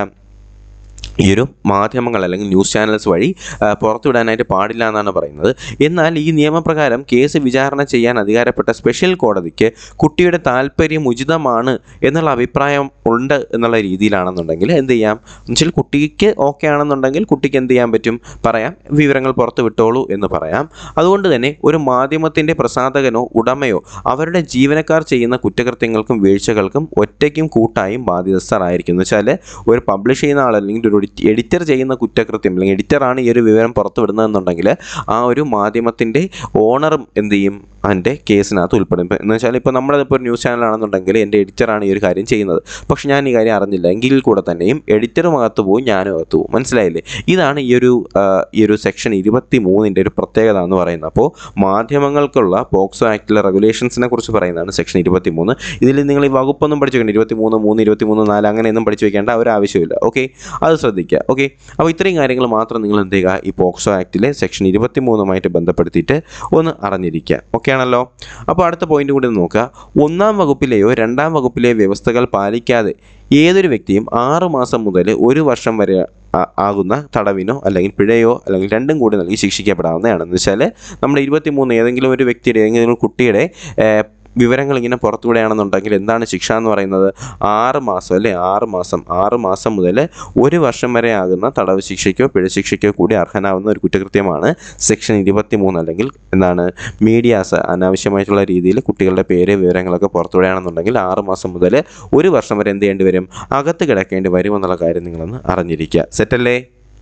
ഈ ഒരു മാധ്യമങ്ങൾ അല്ലെങ്കിൽ ന്യൂസ് ചാനൽസ് വഴി ആ, പുറത്തുവിടാനായിട്ട് പാടില്ല എന്നാണ് പറയുന്നത് എന്നാൽ ഈ നിയമപ്രകാരം കേസ് വിചാരണ ചെയ്യാൻ അധികാരപ്പെട്ട സ്പെഷ്യൽ കോടതിക്ക് കുട്ടിയുടെ താല്പര്യം ഉചിതമാണ് എന്നുള്ള അഭിപ്രായം ഉണ്ട് എന്നുള്ള രീതിയിലാണെന്നുണ്ടെങ്കിൽ എന്ത് ചെയ്യാം എന്നുവെച്ചാൽ കുട്ടിക്ക് ഓക്കെ ആണെന്നുണ്ടെങ്കിൽ കുട്ടിക്ക് എന്ത് ചെയ്യാൻ പറ്റും പറയാം വിവരങ്ങൾ പുറത്ത് വിട്ടോളൂ എന്ന് പറയാം അതുകൊണ്ട് തന്നെ ഒരു മാധ്യമത്തിൻ്റെ പ്രസാധകനോ ഉടമയോ അവരുടെ ജീവനക്കാർ ചെയ്യുന്ന കുറ്റകൃത്യങ്ങൾക്കും വീഴ്ചകൾക്കും ഒറ്റയ്ക്കും കൂട്ടായും ബാധ്യസ്ഥരായിരിക്കും എന്ന് വെച്ചാൽ ഒരു പബ്ലിഷ് ചെയ്യുന്ന ആൾ അല്ലെങ്കിൽ ഒരു എഡിറ്റർ ചെയ്യുന്ന കുറ്റകൃത്യം അല്ലെങ്കിൽ എഡിറ്ററാണ് ഈ ഒരു വിവരം പുറത്തു വിടുന്നതെന്നുണ്ടെങ്കിൽ ആ ഒരു മാധ്യമത്തിൻ്റെ ഓണറും എന്ത് ചെയ്യും അതിൻ്റെ കേസിനകത്ത് ഉൾപ്പെടും ഇപ്പം എന്ന് വെച്ചാൽ ഇപ്പോൾ നമ്മളിപ്പോൾ ഒരു ന്യൂസ് ചാനലാണെന്നുണ്ടെങ്കിൽ എൻ്റെ എഡിറ്ററാണ് ഈ ഒരു കാര്യം ചെയ്യുന്നത് പക്ഷെ ഞാൻ ഈ കാര്യം അറിഞ്ഞില്ല എങ്കിൽ കൂടെ തന്നെയും എഡിറ്ററും അകത്ത് പോകും ഞാനും അകത്ത് പോകും മനസ്സിലായില്ലേ ഇതാണ് ഈ ഒരു ആ, ഈ ഒരു സെക്ഷൻ ഇരുപത്തി മൂന്നിൻ്റെ ഒരു പ്രത്യേകത എന്ന് പറയുന്നത് അപ്പോൾ മാധ്യമങ്ങൾക്കുള്ള പോക്സോ ആക്ടിലെ റെഗുലേഷൻസിനെ കുറിച്ച് പറയുന്നതാണ് സെക്ഷൻ ഇരുപത്തി മൂന്ന് ഇതിൽ നിങ്ങൾ ഈ വകുപ്പൊന്നും പഠിച്ചു വെക്കണം ഇരുപത്തി മൂന്ന് മൂന്ന് ഇരുപത്തി മൂന്ന് നാല് അങ്ങനെയൊന്നും പഠിച്ചു വെക്കേണ്ട ഒരു ആവശ്യമില്ല ഓക്കെ അത് ശ്രദ്ധിക്കുക ഓക്കെ അപ്പോൾ ഇത്രയും കാര്യങ്ങൾ മാത്രം നിങ്ങൾ എന്ത് ചെയ്യുക ഈ പോക്സോ ആക്ടിലെ സെക്ഷൻ ഇരുപത്തി മൂന്നുമായിട്ട് ബന്ധപ്പെടുത്തിയിട്ട് ഒന്ന് അറിഞ്ഞിരിക്കുക ഓക്കെ ആണല്ലോ അപ്പോൾ അടുത്ത പോയിന്റ് കൂടി ഒന്ന് നോക്കുക ഒന്നാം വകുപ്പിലെയോ രണ്ടാം വകുപ്പിലെയോ വ്യവസ്ഥകൾ പാലിക്കാതെ ഏതൊരു വ്യക്തിയും ആറ് മാസം മുതൽ ഒരു വർഷം വരെ ആ- ആകുന്ന തടവിനോ അല്ലെങ്കിൽ പിഴയോ അല്ലെങ്കിൽ രണ്ടും കൂടി നൽകി ശിക്ഷിക്കപ്പെടാവുന്നതാണ് എന്ന് വെച്ചാൽ നമ്മൾ ഇരുപത്തി മൂന്ന് ഏതെങ്കിലും ഒരു വ്യക്തിയുടെ ഏതെങ്കിലും കുട്ടിയുടെ ഏഹ്, വിവരങ്ങൾ ഇങ്ങനെ പുറത്തുവിടുകയാണെന്നുണ്ടെങ്കിൽ എന്താണ് ശിക്ഷ എന്ന് പറയുന്നത് ആറ് മാസം അല്ലേ ആറ് മാസം ആറ് മാസം മുതൽ ഒരു വർഷം വരെ ആകുന്ന തടവ് ശിക്ഷയ്ക്കോ പിഴ ശിക്ഷയ്ക്കോ കൂടി അർഹനാവുന്ന ഒരു കുറ്റകൃത്യമാണ് സെക്ഷൻ ഇരുപത്തി മൂന്ന് അല്ലെങ്കിൽ എന്താണ് മീഡിയാസ് അനാവശ്യമായിട്ടുള്ള രീതിയിൽ കുട്ടികളുടെ പേര് വിവരങ്ങളൊക്കെ പുറത്തുവിടുകയാണെന്നുണ്ടെങ്കിൽ ആറ് മാസം മുതൽ ഒരു വർഷം വരെ എന്ത് ചെയ്യേണ്ടി വരും അകത്ത് കിടക്കേണ്ടി വരും എന്നുള്ള കാര്യം നിങ്ങളൊന്ന് അറിഞ്ഞിരിക്കുക സെറ്റല്ലേ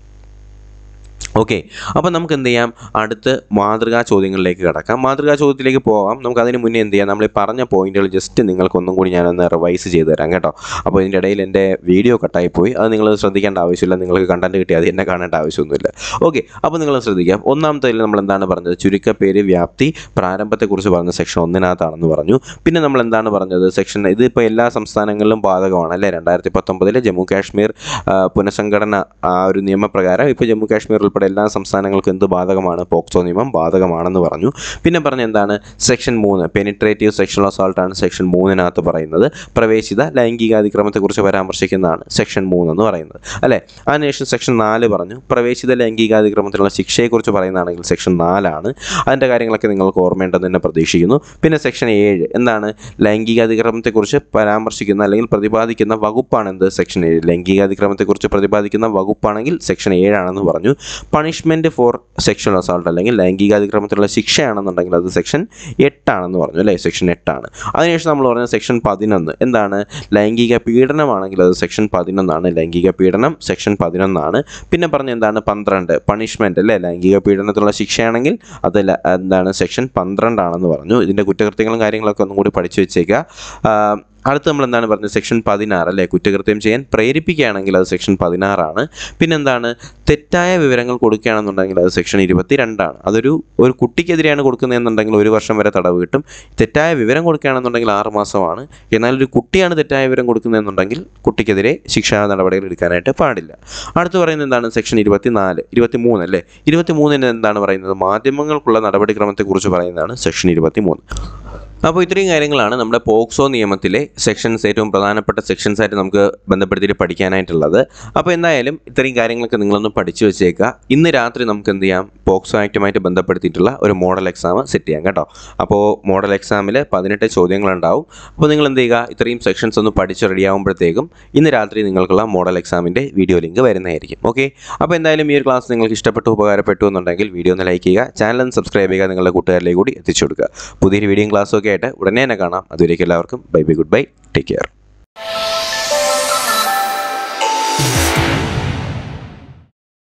ഓക്കെ അപ്പോൾ നമുക്ക് എന്ത് ചെയ്യാം അടുത്ത് മാതൃകാ ചോദ്യങ്ങളിലേക്ക് കിടക്കാം മാതൃകാ ചോദ്യത്തിലേക്ക് പോകാം നമുക്ക് അതിന് മുന്നേ എന്ത് ചെയ്യാം നമ്മൾ ഈ പറഞ്ഞ പോയിന്റുകൾ ജസ്റ്റ് നിങ്ങൾക്ക് ഒന്നും കൂടി ഞാനൊന്ന് റിവൈസ് ചെയ്ത് തരാം കേട്ടോ അപ്പോൾ ഇതിൻ്റെ ഇടയിൽ എൻ്റെ വീഡിയോ കട്ടായി പോയി അത് നിങ്ങൾ ശ്രദ്ധിക്കേണ്ട ആവശ്യമില്ല നിങ്ങൾക്ക് കണ്ടന്റ് കിട്ടിയാൽ അത് എന്നെ കാണേണ്ട ആവശ്യമൊന്നുമില്ല ഓക്കെ അപ്പോൾ നിങ്ങൾ ശ്രദ്ധിക്കാം ഒന്നാമത്തെ നമ്മൾ എന്താണ് പറഞ്ഞത് ചുരുക്കപ്പേര് വ്യാപ്തി പ്രാരംഭത്തെക്കുറിച്ച് പറഞ്ഞ സെക്ഷൻ ഒന്നിനകത്താണെന്ന് പറഞ്ഞു പിന്നെ നമ്മൾ എന്താണ് പറഞ്ഞത് സെക്ഷൻ ഇതിപ്പോൾ എല്ലാ സംസ്ഥാനങ്ങളിലും ബാധകമാണ് അല്ലേ രണ്ടായിരത്തി പത്തൊമ്പതിലെ ജമ്മു കാശ്മീർ ആ, പുനഃസംഘടന ആ ഒരു നിയമപ്രകാരം ഇപ്പോൾ ജമ്മു കാശ്മീർ ഉൾപ്പെടെ എല്ലാ സംസ്ഥാനങ്ങൾക്കും എന്ത് ബാധകമാണ് പോക്സോ നിയമം ബാധകമാണെന്ന് പറഞ്ഞു പിന്നെ പറഞ്ഞ എന്താണ് സെക്ഷൻ മൂന്ന് പെനിട്രേറ്റീവ് സെക്ഷൽ അസോൾട്ടാണ് സെക്ഷൻ മൂന്നിനകത്ത് പറയുന്നത് പ്രവേശിത ലൈംഗികാതിക്രമത്തെക്കുറിച്ച് പരാമർശിക്കുന്നതാണ് സെക്ഷൻ മൂന്ന് എന്ന് പറയുന്നത് അല്ലേ അതിനുശേഷം സെക്ഷൻ നാല് പറഞ്ഞു പ്രവേശിത ലൈംഗികാതിക്രമത്തിലുള്ള ശിക്ഷയെക്കുറിച്ച് പറയുന്നതാണെങ്കിൽ സെക്ഷൻ നാലാണ് അതിൻ്റെ കാര്യങ്ങളൊക്കെ നിങ്ങൾക്ക് ഓർമ്മയുണ്ടെന്ന് തന്നെ പ്രതീക്ഷിക്കുന്നു പിന്നെ സെക്ഷൻ ഏഴ് എന്താണ് ലൈംഗികാതിക്രമത്തെക്കുറിച്ച് പരാമർശിക്കുന്ന അല്ലെങ്കിൽ പ്രതിപാദിക്കുന്ന വകുപ്പാണ് എന്ത് സെക്ഷൻ ഏഴ് ലൈംഗികാതിക്രമത്തെക്കുറിച്ച് പ്രതിപാദിക്കുന്ന വകുപ്പാണെങ്കിൽ സെക്ഷൻ ഏഴാണെന്ന് പറഞ്ഞു പണിഷ്മെൻറ്റ് ഫോർ സെക്ഷൽ അസോൾട്ട് അല്ലെങ്കിൽ ലൈംഗികാതിക്രമത്തിലുള്ള ശിക്ഷയാണെന്നുണ്ടെങ്കിൽ അത് സെക്ഷൻ എട്ടാണെന്ന് പറഞ്ഞു അല്ലേ സെക്ഷൻ എട്ടാണ് അതിനുശേഷം നമ്മൾ പറഞ്ഞ സെക്ഷൻ പതിനൊന്ന് എന്താണ് ലൈംഗിക പീഡനമാണെങ്കിൽ അത് സെക്ഷൻ പതിനൊന്നാണ് ലൈംഗിക പീഡനം സെക്ഷൻ പതിനൊന്നാണ് പിന്നെ പറഞ്ഞ എന്താണ് പന്ത്രണ്ട് പണിഷ്മെൻ്റ് അല്ലേ ലൈംഗിക പീഡനത്തിലുള്ള ശിക്ഷയാണെങ്കിൽ അത് ല- എന്താണ് സെക്ഷൻ പന്ത്രണ്ടാണെന്ന് പറഞ്ഞു ഇതിൻ്റെ കുറ്റകൃത്യങ്ങളും കാര്യങ്ങളൊക്കെ ഒന്നും കൂടി പഠിച്ചു വെച്ചേക്കുക ആ, അടുത്ത് നമ്മൾ എന്താണ് പറഞ്ഞത് സെക്ഷൻ പതിനാറ് അല്ലേ കുറ്റകൃത്യം ചെയ്യാൻ പ്രേരിപ്പിക്കുകയാണെങ്കിൽ അത് സെക്ഷൻ പതിനാറാണ് പിന്നെന്താണ് തെറ്റായ വിവരങ്ങൾ കൊടുക്കുകയാണെന്നുണ്ടെങ്കിൽ അത് സെക്ഷൻ ഇരുപത്തി രണ്ടാണ് അതൊരു ഒരു കുട്ടിക്കെതിരെയാണ് കൊടുക്കുന്നതെന്നുണ്ടെങ്കിൽ ഒരു വർഷം വരെ തടവ് കിട്ടും തെറ്റായ വിവരം കൊടുക്കുകയാണെന്നുണ്ടെങ്കിൽ ആറ് മാസമാണ് എന്നാൽ ഒരു കുട്ടിയാണ് തെറ്റായ വിവരം കൊടുക്കുന്നതെന്നുണ്ടെങ്കിൽ കുട്ടിക്കെതിരെ ശിക്ഷാ നടപടികൾ എടുക്കാനായിട്ട് പാടില്ല അടുത്ത് പറയുന്നത് എന്താണ് സെക്ഷൻ ഇരുപത്തി നാല് ഇരുപത്തി മൂന്ന് അല്ലേ ഇരുപത്തി മൂന്നിന് എന്താണ് പറയുന്നത് മാധ്യമങ്ങൾക്കുള്ള നടപടിക്രമത്തെക്കുറിച്ച് പറയുന്നതാണ് സെക്ഷൻ ഇരുപത്തി മൂന്ന് അപ്പോൾ ഇത്രയും കാര്യങ്ങളാണ് നമ്മുടെ പോക്സോ നിയമത്തിലെ സെക്ഷൻസ് ഏറ്റവും പ്രധാനപ്പെട്ട സെക്ഷൻസ് ആയിട്ട് നമുക്ക് ബന്ധപ്പെടുത്തിയിട്ട് പഠിക്കാനായിട്ടുള്ളത് അപ്പോൾ എന്തായാലും ഇത്രയും കാര്യങ്ങളൊക്കെ നിങ്ങളൊന്ന് പഠിച്ചു വെച്ചേക്കുക ഇന്ന് രാത്രി നമുക്ക് എന്ത് ചെയ്യാം പോക്സോ ആക്റ്റുമായിട്ട് ബന്ധപ്പെടുത്തിയിട്ടുള്ള ഒരു മോഡൽ എക്സാം സെറ്റ് ചെയ്യാം കേട്ടോ അപ്പോൾ മോഡൽ എക്സാമിൽ പതിനെട്ട് ചോദ്യങ്ങളുണ്ടാവും അപ്പോൾ നിങ്ങൾ എന്ത് ചെയ്യുക ഇത്രയും സെക്ഷൻസ് ഒന്ന് പഠിച്ച് റെഡിയാകുമ്പോഴത്തേക്കും ഇന്ന് രാത്രി നിങ്ങൾക്കുള്ള മോഡൽ എക്സാമിൻ്റെ വീഡിയോ ലിങ്ക് വരുന്നതായിരിക്കും ഓക്കെ അപ്പോൾ എന്തായാലും ഈ ഒരു ക്ലാസ് നിങ്ങൾക്ക് ഇഷ്ടപ്പെട്ടു ഉപകാരപ്പെട്ടു എന്നുണ്ടെങ്കിൽ വീഡിയോ ഒന്ന് ലൈക്ക് ചെയ്യുക ചാനൽ ഒന്ന് സബ്സ്ക്രൈബ് ചെയ്യുക നിങ്ങളുടെ കൂട്ടുകാരിലേക്ക് കൂടി എത്തിച്ചു കൊടുക്കുക പുതിയൊരു വീഡിയോയും ക്ലാസ്സും ഒക്കെ ആയിട്ട് ഉടനെ തന്നെ കാണാം അതുവരേക്കും എല്ലാവർക്കും bye bye good bye take care